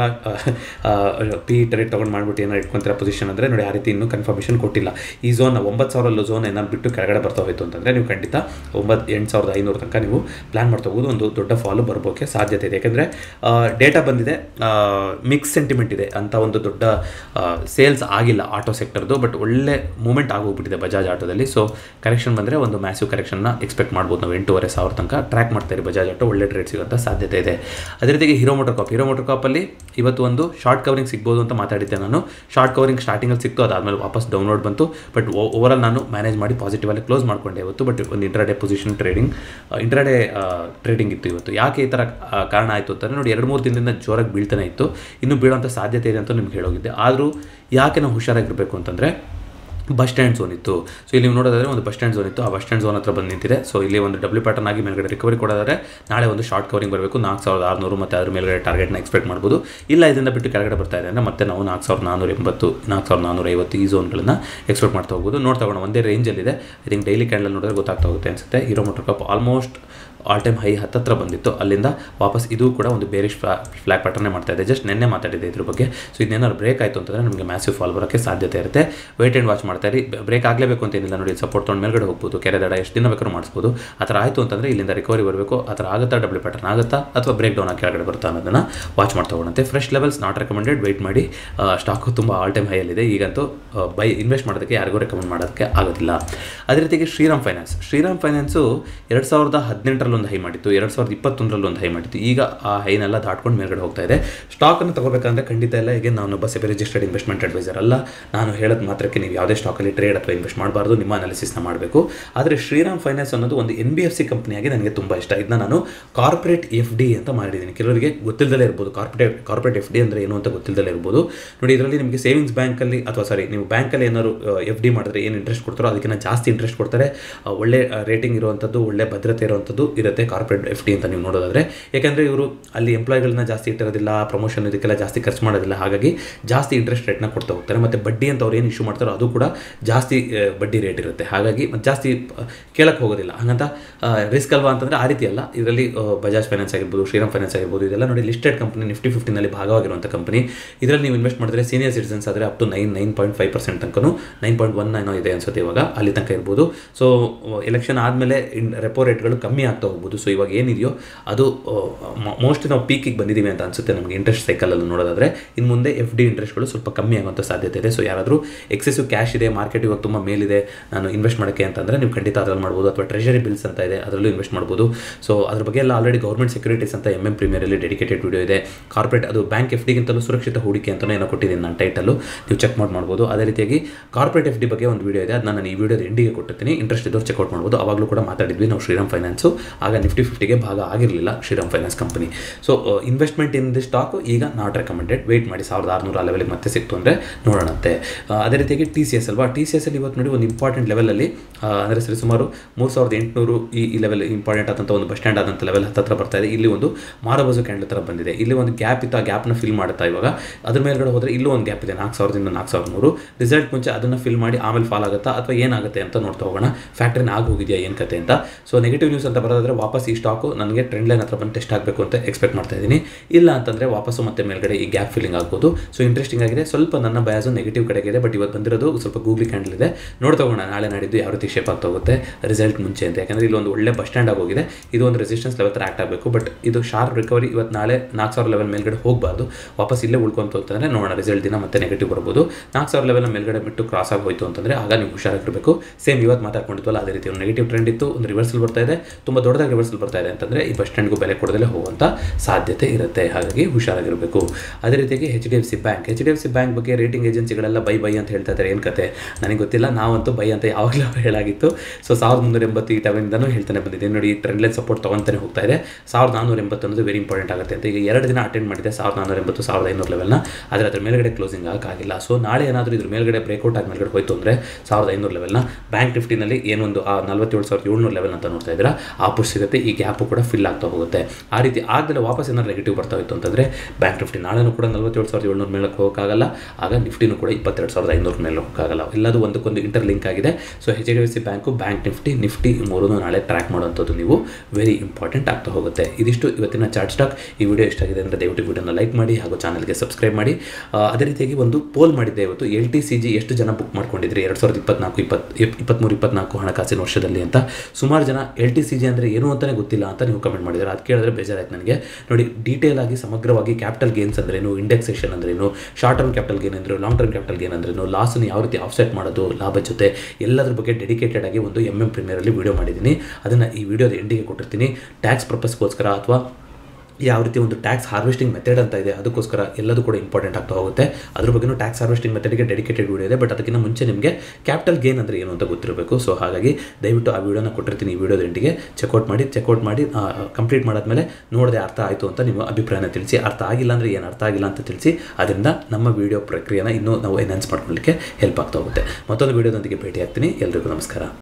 ಪಿ ರೇಟ್ ತೊಗೊಂಡು ಮಾಡ್ಬಿಟ್ಟು ಏನಾರು ಇಟ್ಕೊಂತೀರ ಪೊಸಿಷನ್ ಅಂದರೆ ನೋಡಿ ಆ ರೀತಿ ಇನ್ನೂ ಕನ್ಫರ್ಮೇಷನ್ ಕೊಟ್ಟಿಲ್ಲ ಈ ಝೋನ್ ಒಂಬತ್ತು ಸಾವಿರ ಝೋನ್ ಏನಾದ್ರು ಬಿಟ್ಟು ಕೆಳಗಡೆ ಬರ್ತಾ ಹೋಯ್ತು ಅಂತಂದರೆ ನೀವು ಖಂಡಿತ ಒಂಬತ್ತು ಎಂಟು ಸಾವಿರದ ಐನೂರು ತನಕ ನೀವು ಪ್ಲಾನ್ ಮಾಡ್ತಾ ಹೋಗೋದು ಒಂದು ದೊಡ್ಡ ಫಾಲು ಬರ್ಬೋಕೆ ಸಾಧ್ಯತೆ ಇದೆ ಯಾಕೆಂದರೆ ಡೇಟಾ ಬಂದಿದೆ ಮಿಕ್ಸ್ ಸೆಂಟಿಮೆಂಟ್ ಇದೆ ಅಂತ ಒಂದು ದೊಡ್ಡ ಸೇಲ್ಸ್ ಆಗಿಲ್ಲ ಆಟೋ ಸೆಕ್ಟರ್ದು ಬಟ್ ಒಳ್ಳೆ ಮೂಮೆಂಟ್ ಆಗೋಗ್ಬಿಟ್ಟಿದೆ ಬಜಾಜ್ ಆಟೋದಲ್ಲಿ ಸೊ ಕರೆಕ್ಷನ್ ಬಂದರೆ ಒಂದು ಮ್ಯಾಸಿವ್ ಕರೆಕ್ಷನ್ನ ಎಕ್ಸ್ಪೆಕ್ಟ್ ಮಾಡ್ಬೋದು ನಾವು ಎಂಟೂವರೆ ಸಾವಿರ ತನಕ ಟ್ರ್ಯಾಕ್ ಮಾಡ್ತಾರೆ ಬಜಾಜ್ ಆಟೋ ಒಳ್ಳೆ ಟ್ರೇಡ್ ಸಿಗೋಂಥ ಸಾಧ್ಯತೆ ಇದೆ ಅದೇ ರೀತಿಗೆ Hero Motor Corp Hero Motor ಕಾಪಲ್ಲಿ ಇವತ್ತು ಒಂದು ಶಾರ್ಟ್ ಕವರಿಂಗ್ ಸಿಗ್ಬೋದು ಅಂತ ಮಾತಾಡಿದ್ದೆ ನಾನು ಶಾರ್ಟ್ ಕವರಿಂಗ್ ಸ್ಟಾರ್ಟಿಂಗಲ್ಲಿ ಸಿಕ್ತು ಅದಾದಮೇಲೆ ವಾಪಸ್ ಡೌನ್ಲೋಡ್ ಬಂತು ಬಟ್ ಓವರಾಲ್ ನಾನು ಮ್ಯಾನೇಜ್ ಮಾಡಿ ಪಾಸಿಟಿವ್ ಅಲ್ಲಿ ಕ್ಲೋಸ್ ಮಾಡ್ಕೊಂಡೆ ಇವತ್ತು ಬಟ್ ಒಂದು intraday position trading intraday trading ಇತ್ತು ಇವತ್ತು ಯಾಕೆ ಈ ಥರ ಆ, ಕಾರಣ ಆಯಿತು ಅಂತಂದರೆ ನೋಡಿ ಎರಡು ಮೂರು ದಿನದಿಂದ ಜೋರಾಗಿ ಬೀಳ್ತಾನೆ ಇತ್ತು ಇನ್ನೂ ಬೀಳುವಂಥ ಸಾಧ್ಯತೆ ಇದೆ ಅಂತ ನಿಮ್ಗೆ ಹೇಳೋಗಿದ್ದೆ ಆದರೂ ಯಾಕೆ ನಾವು ಹುಷಾರಾಗಿರಬೇಕು ಅಂತಂದರೆ ಬಸ್ ಸ್ಟ್ಯಾಂಡ್ ಝೋನ್ ಇತ್ತು ಸೊ ಇಲ್ಲಿ ನೀವು ನೋಡೋದಾದ್ರೆ ಒಂದು ಬಸ್ ಸ್ಟ್ಯಾಂಡ್ ಝೋನ್ ಇತ್ತು ಆ ಬಸ್ ಸ್ಟ್ಯಾಂಡ್ ಝೋನ್ ಹತ್ರ ಬಂದು ನಿಂತಿದೆ ಸೊ ಇಲ್ಲಿ ಒಂದು ಡಬ್ಲ್ಯೂ ಪ್ಯಾಟರ್ನ್ ಆಗಿ ಮೇಲ್ಗಡೆ ರಿಕವರಿ ಕೊಡೋದಾದ್ರೆ ನಾಳೆ ಒಂದು ಶಾರ್ಟ್ ಕವರಿಂಗ್ ಬರಬೇಕು ನಾಲ್ಕು ಸಾವಿರದ ಆರುನೂರು ಮತ್ತು ಅದ್ರ ಮೇಲ್ಗಡೆ ಟಾರ್ಗೆಟ್ನ ಎಕ್ಸ್ಪೆಕ್ಟ್ ಮಾಡ್ಬೋದು ಇಲ್ಲ ಇದರಿಂದ ಬಿಟ್ಟು ಕೆಳಗಡೆ ಬರ್ತಾ ಇದೆ ಅಂದರೆ ಮತ್ತೆ ನಾವು ನಾಲ್ಕು ಸಾವಿರದ ನಾನ್ನೂರ ಎಂಬತ್ತು ನಾಲ್ಕು ಸಾವಿರದ ನಾನ್ನೂರ ಐವತ್ತು ಈ ಝೋನ್ಗಳನ್ನ ಎಕ್ಸ್ಪೆಕ್ಟ್ ಮಾಡ್ತಾ ಹೋಗ್ಬೋದು ನೋಡ್ತಾ ಹೋಗೋಣ ಒಂದೇ ರೇಂಜಲ್ಲಿದೆ ಐ ಥಿಂಕ್ ಡೈಲಿ ಕ್ಯಾಂಡಲ್ ನೋಡಿದ್ರೆ ಗೊತ್ತಾಗ್ತಾ ಹೋಗುತ್ತೆ ಅನ್ಸುತ್ತೆ Hero Motor Corp almost all time high ಹತ್ತತ್ರ ಬಂದಿತ್ತು ಅಲ್ಲಿಂದ ವಾಪಸ್ ಇದು ಕೂಡ ಒಂದು ಬೇರಿಶ್ ಫ್ಲಾಗ್ ಪ್ಯಾಟರ್ನೇ ಮಾಡ್ತಾ ಇದೆ ಜಸ್ಟ್ ನಿನ್ನೆ ಮಾತಾಡಿದೆ ಇದ್ರ ಬಗ್ಗೆ ಸೊ ಇದನ್ನೇನಾದ್ರು ಬ್ರೇಕ್ ಆಯಿತು ಅಂತಂದರೆ ನಮಗೆ ಮ್ಯಾಸಿವ್ ಫಾಲ್ ಬರೋಕ್ಕೆ ಸಾಧ್ಯತೆ ಇರುತ್ತೆ ವೇಟ್ ಆ್ಯಂಡ್ ವಾಚ್ ಮಾಡ್ತಾ ಇರಿ ಬ್ರೇಕ್ ಆಗಲೇಬೇಕು ಅಂತ ಏನಿಲ್ಲ ನೋಡಿ ಸಪೋರ್ಟ್ ತೊಗೊಂಡು ಮೇಲ್ಗಡೆ ಹೋಗ್ಬೋದು ಕೆರೆ ದಡ ಎಷ್ಟು ದಿನ ಬೇಕಾದ್ರೂ ಮಾಡಿಸ್ಬೋದು ಆ ಥರ ಆಯಿತು ಅಂತಂದರೆ ಇಲ್ಲಿಂದ ರಿಕವರಿ ಬರಬೇಕು ಆ ಥರ ಆಗುತ್ತಾ ಡಬ್ಲ್ಯೂ ಪ್ಯಾಟರ್ನ್ ಆಗುತ್ತಾ ಅಥವಾ ಬ್ರೇಕ್ ಡೌನ್ ಆಗಿ ಕೆಳಗಡೆ ಬರುತ್ತಾ ಅನ್ನೋದನ್ನು ವಾಚ್ ಮಾಡ್ತಾ ಹೋಗೋಣಂತೆ fresh levels not recommended wait ಮಾಡಿ ಸ್ಟಾಕು ತುಂಬ ಆಲ್ ಟೈಮ್ ಹೈಯಲ್ಲಿದೆ ಈಗಂತೂ ಬೈ ಇನ್ವೆಸ್ಟ್ ಮಾಡೋದಕ್ಕೆ ಯಾರಿಗೂ ರೆಕಮೆಂಡ್ ಮಾಡೋದಕ್ಕೆ ಆಗೋದಿಲ್ಲ ಅದೇ ರೀತಿಗೆ ಶ್ರೀರಾಮ್ ಫೈನಾನ್ಸ್ ಶ್ರೀರಾಮ್ ಫೈನಾನ್ಸು ಎರಡು ಸಾವಿರದ ಹದಿನೆಂಟರಲ್ಲಿ ಒಂದು ಹೈ ಮಾಡಿತ್ತು ಎರಡು ಸಾವಿರದ ಇಪ್ಪತ್ತೊಂದರಲ್ಲಿ ಒಂದು ಹೈ ಮಾಡಿತ್ತು ಈಗ ಆ ಹೈನೆಲ್ಲ ದಾಟ್ಕೊಂಡು ಮೇಲ್ಗಡೆ ಹೋಗ್ತಾ ಇದೆ ಸ್ಟಾಕನ್ನು ತಗೋಬೇಕಂದ್ರೆ ಖಂಡಿತ ಇಲ್ಲ ಈಗ ನಾನು ಒಬ್ಬ ಸೆಬಿ ರಿಜಿಸ್ಟರ್ಡ್ ಇನ್ವೆಸ್ಟ್ಮೆಂಟ್ ಅಡ್ವೈಸರ್ ಅಲ್ಲ ನಾನು ಹೇಳೋದು ಮಾತ್ರಕ್ಕೆ ನೀವು ಯಾವುದೇ ಸ್ಟಾಕಲ್ಲಿ ಟ್ರೇಡ್ ಅಥವಾ ಇನ್ವೆಸ್ಟ್ ಮಾಡಬಾರ್ದು ನಿಮ್ಮ ಅನಾಲಿಸಿಸ್ನ ಮಾಡಬೇಕು ಆದರೆ ಶ್ರೀರಾಮ್ ಫೈನಾನ್ಸ್ ಅನ್ನೋದು ಒಂದು ಎನ್ ಬಿ ಎಫ್ ಸಿ ಕಂಪ್ನಿಯಾಗಿ ನನಗೆ ತುಂಬ ಇಷ್ಟ ಇದನ್ನ ನಾನು ಕಾರ್ಪೊರೇಟ್ ಎಫ್ ಡಿ ಅಂತ ಮಾಡಿದ್ದೀನಿ ಕೆಲವರಿಗೆ ಗೊತ್ತಿಲ್ಲದಲೇ ಇರ್ಬೋದು ಕಾರ್ಪೊರೇಟ್ ಕಾರ್ಪೊರೇಟ್ ಎಫ್ ಡಿ ಅಂದರೆ ಏನು ಅಂತ ಗೊತ್ತಿಲ್ಲದಲೇ ಇರ್ಬೋದು ನೋಡಿ ಇದರಲ್ಲಿ ನಿಮಗೆ ಸೇವಿಂಗ್ಸ್ ಬ್ಯಾಂಕಲ್ಲಿ ಅಥವಾ ಸಾರಿ ನೀವು ಬ್ಯಾಂಕಲ್ಲಿ ಏನಾದ್ರು ಎಫ್ ಡಿ ಮಾಡಿದ್ರೆ ಏನು ಇಂಟ್ರೆಸ್ಟ್ ಕೊಡ್ತಾರೋ ಅದಕ್ಕಿಂತ ಜಾಸ್ತಿ ಇಂಟ್ರೆಸ್ಟ್ ಕೊಡ್ತಾರೆ ಆ, ಒಳ್ಳೆ ರೇಟಿಂಗ್ ಇರುವಂಥದ್ದು ಒಳ್ಳೆ ಭದ್ರತೆ ಇರುವಂಥದ್ದು ಇರುತ್ತೆ ಕಾರ್ಪೊರೇಟ್ ಎಫ್ ಡಿ ಅಂತ ನೀವು ನೋಡೋದಾದ್ರೆ ಯಾಕೆಂದರೆ ಇವರು ಅಲ್ಲಿ ಎಂಪ್ಲಾಯ್ಗಳನ್ನ ಜಾಸ್ತಿ ಇಟ್ಟಿರೋದಿಲ್ಲ ಪ್ರಮೋಷನ್ ಇದಕ್ಕೆಲ್ಲ ಜಾಸ್ತಿ ಖರ್ಚು ಮಾಡೋದಿಲ್ಲ ಹಾಗಾಗಿ ಜಾಸ್ತಿ ಇಂಟ್ರೆಸ್ಟ್ ರೇಟ್ನ ಕೊಡ್ತಾ ಹೋಗ್ತಾರೆ ಮತ್ತು ಬಡ್ಡಿ ಅಂತ ಅವ್ರು ಏನು ಇಶ್ಯೂ ಮಾಡ್ತಾರೋ ಅದು ಕೂಡ ಜಾಸ್ತಿ ಆ, ಬಡ್ಡಿ ರೇಟ್ ಇರುತ್ತೆ ಹಾಗಾಗಿ ಮತ್ತೆ ಜಾಸ್ತಿ ಕೇಳಕ್ಕೆ ಹೋಗೋದಿಲ್ಲ ಹಾಗಂತ ರಿಸ್ಕ್ ಅಲ್ವಾ ಅಂತಂದರೆ ಆ ರೀತಿ ಅಲ್ಲ ಇದರಲ್ಲಿ ಆ, ಬಜಾಜ್ ಫೈನಾನ್ಸ್ ಆಗಿರ್ಬೋದು ಶ್ರೀರಾಮ್ ಫೈನಾನ್ಸ್ ಆಗಿರ್ಬೋದು ಇದೆಲ್ಲ ನೋಡಿ ಲಿಸ್ಟೆಡ್ ಕಂಪನಿ ನಿಫ್ಟಿ ಫಿಫ್ಟಿನಲ್ಲಿ ಭಾಗವಾಗಿರುವಂಥ ಕಂಪನಿ ಇದರಲ್ಲಿ ನೀವು ಇನ್ವೆಸ್ಟ್ ಮಾಡಿದ್ರೆ ಸೀನಿಯರ್ ಸಿಟಿಸನ್ಸ್ ಆದರೆ up to nine nine point five percent ತನಕನೂ ನೈನ್ ಪಾಯಿಂಟ್ ಒನ್ ಏನೋ ಇದೆ ಅನ್ಸುತ್ತೆ ಇವಾಗ ಅಲ್ಲಿ ತನಕ ಇರ್ಬೋದು ಸೊ ಎಲೆಕ್ಷನ್ ಆದಮೇಲೆ ಇನ್ ರೆಪೋ ರೇಟ್ಗಳು ಕಮ್ಮಿ ಆಗ್ತಾ ಹೋಗ್ಬೋದು ಸೊ ಇವಾಗ ಏನಿದೆಯೋ ಅದು ಮೋಸ್ಟ್ಲಿ ನಾವು ಪೀಕಿಗೆ ಬಂದಿದ್ದೀವಿ ಅಂತ ಅನ್ಸುತ್ತೆ ನಮಗೆ ಇಂಟ್ರೆಸ್ಟ್ ಸೈಕಲಲ್ಲಿ ನೋಡೋದಾದ್ರೆ ಇನ್ನು ಮುಂದೆ ಎಫ್ ಡಿ ಇಂಟ್ರೆಸ್ಟ್ಗಳು ಸ್ವಲ್ಪ ಕಮ್ಮಿ ಆಗುವಂಥ ಸಾಧ್ಯತೆ ಇದೆ ಸೊ ಯಾರಾದರೂ ಎಕ್ಸೆಸಿವ್ ಕ್ಯಾಶ್ ಇದೆ ಮಾರ್ಕೆಟ್ ಇವಾಗ ತುಂಬ ಮೇಲಿದೆ ನಾನು ಇನ್ವೆಸ್ಟ್ ಮಾಡೋಕ್ಕೆ ಅಂತಂದರೆ ನೀವು ಖಂಡಿತ ಅದರಲ್ಲಿ ಮಾಡ್ಬೋದು ಅಥವಾ ಟ್ರೆಷರಿ ಬಿಲ್ಸ್ ಅಂತ ಇದೆ ಅದರಲ್ಲೂ ಇನ್ವೆಸ್ಟ್ ಮಾಡ್ಬೋದು ಸೊ ಅದ್ರ ಬಗ್ಗೆ ಎಲ್ಲ ಆಲ್ರೆಡಿ ಗೌರ್ಮೆಂಟ್ ಸೆಕ್ಯೂರಿಟೀಸ್ ಅಂತ ಎಮ್ ಎಂ ಪ್ರೀಮಿಯರಲ್ಲಿ ಡೆಡಿಕೇಟೆಡ್ ವಿಡಿಯೋ ಇದೆ ಕಾರ್ಪೊರೇಟ್ ಅದು ಬ್ಯಾಂಕ್ ಎಫ್ ಡಿಗಿಂತಲೂ ಸುರಕ್ಷಿತ ಹೂಡಿಕೆ ಅಂತಲೂ ಏನೋ ಕೊಟ್ಟಿದ್ದೀನಿ ನಾನು ಟೈಟಲ್ಲು ನೀವು ಚೆಕ್ ಮಾಡಿ ಮಾಡ್ಬೋದು ಅದೇ ರೀತಿಯಾಗಿ ಕಾರ್ಪೊರೇಟ್ ಎಫ್ ಡಿ ಬಗ್ಗೆ ಒಂದು ವಿಡಿಯೋ ಇದೆ ಅದನ್ನ ನಾನು ಈ ವಿಡಿಯೋದ ಎಂಡಿಗೆ ಕೊಟ್ಟಿರ್ತೀನಿ ಇಂಟ್ರೆಸ್ಟ್ ಇದ್ದವ್ರು ಚೆಕ್ಔಟ್ ಮಾಡ್ಬೋದು ಅವಾಗಲೂ ಕೂಡ ಮಾತಾಡಿದ್ವಿ ನಾವು ಶ್ರೀರಾಮ್ ಫೈನಾನ್ಸು ಆಗ ನಿಫ್ಟಿ ಫಿಫ್ಟಿಗೆ ಭಾಗ ಆಗಿರಲಿಲ್ಲ Shriram finance company so investment in the stock ಈಗ ನಾಟ್ ರೆಕಮೆಂಡೆಡ್ ವೆಯ್ಟ್ ಮಾಡಿ ಸಾವಿರದ ಆರುನೂರು ಆ ಲೆವೆಲ್ಗೆ ಮತ್ತೆ ಸಿಕ್ತು ಅಂದರೆ ನೋಡೋಣಂತೆ ಆ, ಅದೇ ರೀತಿಯಾಗಿ ಟಿ ಸಿ ಎಸ್ ಅಲ್ವಾ ಟಿ ಸಿ ಎಸ್ ಅಲ್ಲಿ ಇವತ್ತು ನೋಡಿ ಒಂದು ಇಂಪಾರ್ಟೆಂಟ್ ಲೆವೆಲಲ್ಲಿ ಅಂದರೆ ಸರಿ ಸುಮಾರು ಮೂರು ಸಾವಿರದ ಎಂಟುನೂರು ಈ ಈ ಲೆವೆಲ್ ಇಂಪಾರ್ಟೆಂಟ್ ಆದಂಥ ಒಂದು ಬಸ್ ಸ್ಟ್ಯಾಂಡ್ ಆದಂಥ ಲೆವೆಲ್ ಹತ್ತತ್ರ ಬರ್ತಾ ಇದೆ ಇಲ್ಲಿ ಒಂದು ಮಾರಬಜು ಕ್ಯಾಂಡಲ್ ಥರ ಬಂದಿದೆ ಇಲ್ಲಿ ಒಂದು ಗ್ಯಾಪ್ ಇತ್ತು ಆ ಗ್ಯಾಪ್ನ ಫಿಲ್ ಮಾಡುತ್ತಾ ಇವಾಗ ಅದ್ರ ಮೇಲ್ಗಡೆ ಹೋದರೆ ಇಲ್ಲೂ ಒಂದು ಗ್ಯಾಪ್ ಇದೆ ನಾಲ್ಕು ಸಾವಿರದಿಂದ ನಾಲ್ಕು ಸಾವಿರದ ನೂರು ರಿಸಲ್ಟ್ ಮುಂಚೆ ಅದನ್ನು ಫಿಲ್ ಮಾಡಿ ಆಮೇಲೆ ಫಾಲ್ ಆಗುತ್ತಾ ಅಥವಾ ಏನಾಗುತ್ತೆ ಅಂತ ನೋಡ್ತಾ ಹೋಗೋಣ ಫ್ಯಾಕ್ಟ್ರಿನ ಆಗಿ ಹೋಗಿದೆಯಾ ಏನು ಕತೆ ಅಂತ ಸೊ ನೆಗೆಟಿವ್ ನ್ಯೂಸ್ ಅಂತ ಬರೋದಾದ್ರೆ ಅಂತಂದರೆ ವಾಪಸ್ ಈ ಸ್ಟಾಕು ನನಗೆ ಟ್ರೆಂಡ್ ಲೈನ್ ಹತ್ರ ಬಂದು ಟೆಸ್ಟ್ ಆಗಬೇಕು ಅಂತ ಎಕ್ಸ್ಪೆಕ್ಟ್ ಮಾಡ್ತಾ ಇದ್ದೀನಿ ಇಲ್ಲ ಅಂತಂದರೆ ವಾಪಸ್ಸು ಮತ್ತೆ ಮೇಲ್ಗಡೆ ಈ ಗ್ಯಾಪ್ ಫಿಲ್ಲಿಂಗ್ ಆಗ್ಬೋದು ಸೊ ಇಂಟ್ರೆಸ್ಟಿಂಗ್ ಆಗಿದೆ ಸ್ವಲ್ಪ ನನ್ನ ಬಯಾಸು ನೆಗೆಟಿವ್ ಕಡೆಗೆ ಇದೆ ಬಟ್ ಇವತ್ತು ಬಂದಿರೋದು ಸ್ವಲ್ಪ ಗೂಗ್ಲಿ ಕ್ಯಾಂಡಲ್ ಇದೆ ನೋಡ್ತಾ ಹೋಗೋಣ ನಾಳೆ ನಾಡಿದ್ದು ಯಾವ ರೀತಿ ಶೇಪ್ ಆಗ್ತಾ ಹೋಗುತ್ತೆ ರಿಸಲ್ಟ್ ಮುಂಚೆ ಅಂತ ಯಾಕಂದರೆ ಇಲ್ಲಿ ಒಂದು ಒಳ್ಳೆ ಬಸ್ ಸ್ಟ್ಯಾಂಡ್ ಆಗೋಗಿದೆ ಇದು ಒಂದು ರೆಸಿಸ್ಟೆನ್ಸ್ ಲೆವೆಲ್ ಥರ ಆಕ್ಟ್ ಆಗಬೇಕು ಬಟ್ ಇದು ಶಾರ್ಪ್ ರಿಕವರಿ ಇವತ್ತು ನಾಳೆ ನಾಲ್ಕು ಸಾವಿರ ಲೆವೆಲ್ ಮೇಲ್ಗಡೆ ಹೋಗಬಾರ್ದು ವಾಪಸ್ ಇಲ್ಲೇ ಉಳ್ಕೊಂತು ಅಂತಂದರೆ ನೋಡೋಣ ರಿಸಲ್ಟ್ ದಿನ ಮತ್ತೆ ನೆಗೆಟಿವ್ ಬರ್ಬೋದು ನಾಲ್ಕು ಸಾವಿರ ಲೆವೆಲ್ ಮೇಲ್ಗಡೆ ಬಿಟ್ಟು ಕ್ರಾಸ್ ಆಗಿ ಹೋಯ್ತು ಅಂತಂದರೆ ಆಗ ನೀವು ಹುಷಾರಾಗಿರಬೇಕು ಸೇಮ್ ಇವತ್ತು ಮಾತಾಡ್ಕೊಂಡಿದ್ವಲ್ಲ ಅದೇ ರೀತಿ ಒಂದು ನೆಗೆಟಿವ್ ಟ್ರೆಂಡ್ ಇತ್ತು ಒಂದು ರಿವರ್ಸಲ್ ಬರ್ತಾ ಇದೆ ತುಂಬ ದೊಡ್ಡದಾಗಿ ರಿವರ್ಸಲ್ ಬರ್ತಾ ಇದೆ ಅಂತಂದರೆ ಈ ಬಸ್ ಸ್ಟ್ಯಾಂಡ್ಗೂ ಬೆಲೆ ಕೊಡದಲ್ಲೇ ಹೋಗುವಂಥ ಸಾಧ್ಯತೆ ಇರುತ್ತೆ ಹಾಗಾಗಿ ಹುಷಾರಾಗಿರಬೇಕು ಅದೇ ರೀತಿಯಾಗಿ H D F C bank H D F C bank ಬಗ್ಗೆ ರೇಟಿಂಗ್ ಏಜೆನ್ಸಿಗಳೆಲ್ಲ ಬೈ ಬೈ ಅಂತ ಹೇಳ್ತಾ ಇದ್ದಾರೆ ಏನು ಕತೆ ನನಗೆ ಗೊತ್ತಿಲ್ಲ ನಾವಂತೂ ಬೈ ಅಂತ ಯಾವಾಗಲೂ ಹೇಳಾಗಿತ್ತು ಸೊ ಸಾವಿರದ ಮುನ್ನೂರ ಎಂಬತ್ತು ಈ ಟೈಮಿಂದನೂ ಹೇಳ್ತಾನೆ ಬಂದಿದೆ ನೋಡಿ ಟ್ರೆಂಡ್ ಲೈನ್ ಸಪೋರ್ಟ್ ತೊಗೊತಾನೆ ಹೋಗ್ತಾ ಇದೆ ಸಾವಿರದ ನಾನ್ನೂರ ಎಂಬತ್ತು ಅನ್ನೋದು ವೆರಿ ಇಂಪಾರ್ಟೆಂಟ್ ಆಗುತ್ತೆ ಅಂತ ಈಗ ಎರಡು ದಿನ ಅಟೆಂಡ್ ಮಾಡಿದೆ ಸಾವಿರದ ನಾನ್ನೂರ ಎಂಬತ್ತು ಸಾವಿರದ ಐನೂರು ಲೆವೆಲ್ನ ಆದರೆ ಅದ್ರ ಮೇಲ್ಗಡೆ ಕ್ಲೋಸಿಂಗ್ ಆಗೋಕ್ಕಾಗಿಲ್ಲ ಸೊ ನಾಳೆ ಏನಾದರೂ ಇದ್ರ ಮೇಲ್ಗಡೆ ಬ್ರೇಕ್ಔಟ್ ಆಗಿ ಮೇಲ್ಗಡೆ ಹೋಯ್ತು ಅಂದರೆ ಸಾವಿರದ ಐನೂರು ಲೆವೆಲ್ನ ಬ್ಯಾಂಕ್ ನಿಫ್ಟಿನಲ್ಲಿ ಏನೊಂದು ಆ ನಲ್ವತ್ತೇಳು ಸಾವಿರದ ಏಳ್ನೂರು ಲೆವೆಲ್ ಅಂತ ನೋಡ್ತಾ ಇದ್ದೀರಾ ಆ ಪುಷ್ ಸಿಗುತ್ತೆ ಈ ಗ್ಯಾಪು ಕೂಡ ಫಿಲ್ ಆಗ್ತಾ ಹೋಗುತ್ತೆ ಆ ರೀತಿ ಆಗದೆ ವಾಪಸ್ ಏನಾದ್ರು ನೆಗೆಟಿವ್ ಬರ್ತಾ ಇತ್ತು ಅಂತಂದರೆ ಬ್ಯಾಂಕ್ ನಿಫ್ಟಿ ನಾಳೆನೂ ಕೂಡ ನಲ್ವತ್ತೇಳು ಸಾವಿರದ ಏಳ್ನೂರು ಮೇಲೆ ಹೋಗೋಕ್ಕಾಗಲ್ಲ ಆಗ ನಿಫ್ಟಿನೂ ಕೂಡ ಇಪ್ಪತ್ತೆರಡು ಸಾವಿರದ ಐನೂರು ಮೇಲೆ ಹೋಗೋಕ್ಕಾಗಲ್ಲ ಎಲ್ಲದು ಒಂದಕ್ಕೊಂದು ಇಂಟರ್ ಲಿಂಕ್ ಆಗಿದೆ so H D F C bank bank Nifty Nifty ಈ ಮೂರೂ ನಾಳೆ ಟ್ರ್ಯಾಕ್ ಮಾಡುವಂಥದ್ದು ನೀವು ವೆರಿ ಇಂಪಾರ್ಟೆಂಟ್ ಆಗ್ತಾ ಹೋಗುತ್ತೆ ಇದಿಷ್ಟು ಇವತ್ತಿನ ಚಾರ್ಟ್ ಸ್ಟಾಕ್ ಈ ವಿಡಿಯೋ ಇಷ್ಟ ಆಗಿದೆ ಅಂದರೆ ದಯವಿಟ್ಟು ವಿಡಿಯೋನ ಲೈಕ್ ಮಾಡಿ ಹಾಗೂ ಚಾನಲ್ಗೆ ಸಬ್ಸ್ಕ್ರೈಬ್ ಮಾಡಿ ಆ, ಅದೇ ರೀತಿಯಾಗಿ ಒಂದು ಪೋಲ್ ಮಾಡಿದ್ದೆ ಇವತ್ತು ಎಲ್ ಟಿ ಸಿ ಜಿ ಎಷ್ಟು ಜನ ಬುಕ್ ಮಾಡ್ಕೊಂಡಿದ್ರಿ ಎರಡು ಸಾವಿರದ ಇಪ್ಪತ್ನಾಲ್ಕು ಇಪ್ಪತ್ತು ಇಪ್ಪತ್ತ್ಮೂರು ಇಪ್ಪತ್ನಾಲ್ಕು ಹಣಕಾಸಿನ ವರ್ಷದಲ್ಲಿ ಅಂತ ಸುಮಾರು ಜನ ಎಲ್ ಟಿ ಸಿ ಜಿ ಅಂದರೆ ಏನು ಅಂತಲೇ ಗೊತ್ತಿಲ್ಲ ಅಂತ ನೀವು ಕಮೆಂಟ್ ಮಾಡಿದ್ದಾರೆ ಅದು ಕೇಳಿದ್ರೆ ಬೇಜಾರಾಯ್ತು ನನಗೆ ನೋಡಿ ಡೀಟೇಲ್ ಆಗಿ ಸಮಗ್ರವಾಗಿ ಕ್ಯಾಪಿಟಲ್ ಗೇನ್ಸ್ ಅಂದ್ರೇನು ಇಂಡೆಕ್ಸೇಷನ್ ಅಂದ್ರೇನು ಶಾರ್ಟ್ ಟರ್ಮ್ ಕ್ಯಾಪಿಟಲ್ ಗೇನ್ ಅಂದ್ರೆ ಲಾಂಗ್ ಟರ್ಮ್ ಕ್ಯಾಪಿಟಲ್ ಗೇನ್ ಅಂದ್ರೇನು ಲಾಸನ್ನು ಯಾವ ರೀತಿ ಆಫ್ಸೆಟ್ ಮಾಡೋದು ಲಾಭ ಜೊತೆ ಎಲ್ಲದ್ರ ಬಗ್ಗೆ ಡೆಡಿಕೇಟೆಡ್ ಆಗಿ ಒಂದು ಎಮ್ ಎಮ್ ಪ್ರೀಮಿಯರಲ್ಲಿ ವಿಡಿಯೋ ಮಾಡಿದ್ದೀನಿ ಅದನ್ನು ಈ ವಿಡಿಯೋದ ಎಂಡಿಗೆ ಕೊಟ್ಟಿರ್ತೀನಿ ಟ್ಯಾಕ್ಸ್ ಪರ್ಪಸ್ಗೋಸ್ಕರ ಅಥವಾ ಯಾವ ರೀತಿ ಒಂದು ಟ್ಯಾಕ್ಸ್ ಹಾರ್ವೆಸ್ಟಿಂಗ್ ಮೆಥಡ್ ಅಂತ ಇದೆ ಅದಕ್ಕೋಸ್ಕರ ಎಲ್ಲದೂ ಕೂಡ ಇಂಪಾರ್ಟೆಂಟ್ ಆಗ್ತಾ ಹೋಗುತ್ತೆ ಅದ್ರ ಬಗ್ಗೆನೂ ಟ್ಯಾಕ್ಸ್ ಹಾರ್ವೆಸ್ಟಿಂಗ್ ಮೆಥಡ್ಗೆ ಡೆಡಿಕೇಟೆಡ್ ವಿಡಿಯೋ ಇದೆ ಬಟ್ ಅದಕ್ಕಿಂತ ಮುಂಚೆ ನಿಮಗೆ ಕ್ಯಾಪಿಟಲ್ ಗೇನ್ ಅಂದರೆ ಏನು ಅಂತ ಗೊತ್ತಿರಬೇಕು ಸೊ ಹಾಗಾಗಿ ದಯವಿಟ್ಟು ಆ ವಿಡಿಯೋನ ಕೊಟ್ಟಿರ್ತೀನಿ ಈ ವಿಡಿಯೋದ ಎಂಡಿಗೆ ಚೆಕ್ಔಟ್ ಮಾಡಿ ಚೆಕ್ಔಟ್ ಮಾಡಿ ಕಂಪ್ಲೀಟ್ ಮಾಡಾದ್ಮೇಲೆ ನೋಡದೆ ಅರ್ಥ ಆಯಿತು ಅಂತ ನೀವು ಅಭಿಪ್ರಾಯನ ತಿಳಿಸಿ ಅರ್ಥ ಆಗಿಲ್ಲ ಅಂದರೆ ಏನು ಅರ್ಥ ಆಗಿಲ್ಲ ಅಂತ ತಿಳಿಸಿ ಅದರಿಂದ ನಮ್ಮ ವಿಡಿಯೋ ಪ್ರಕ್ರಿಯೆನ ಇನ್ನೂ ನಾವು ಎನ್ಹಾನ್ಸ್ ಮಾಡ್ಕೊಳ್ಳಿಕ್ಕೆ ಹೆಲ್ಪ್ ಆಗ್ತಾ ಹೋಗುತ್ತೆ ಮತ್ತೊಂದು ವಿಡಿಯೋದೊಂದಿಗೆ ಭೇಟಿ ಆಗ್ತೀನಿ ಎಲ್ರಿಗೂ ನಮಸ್ಕಾರ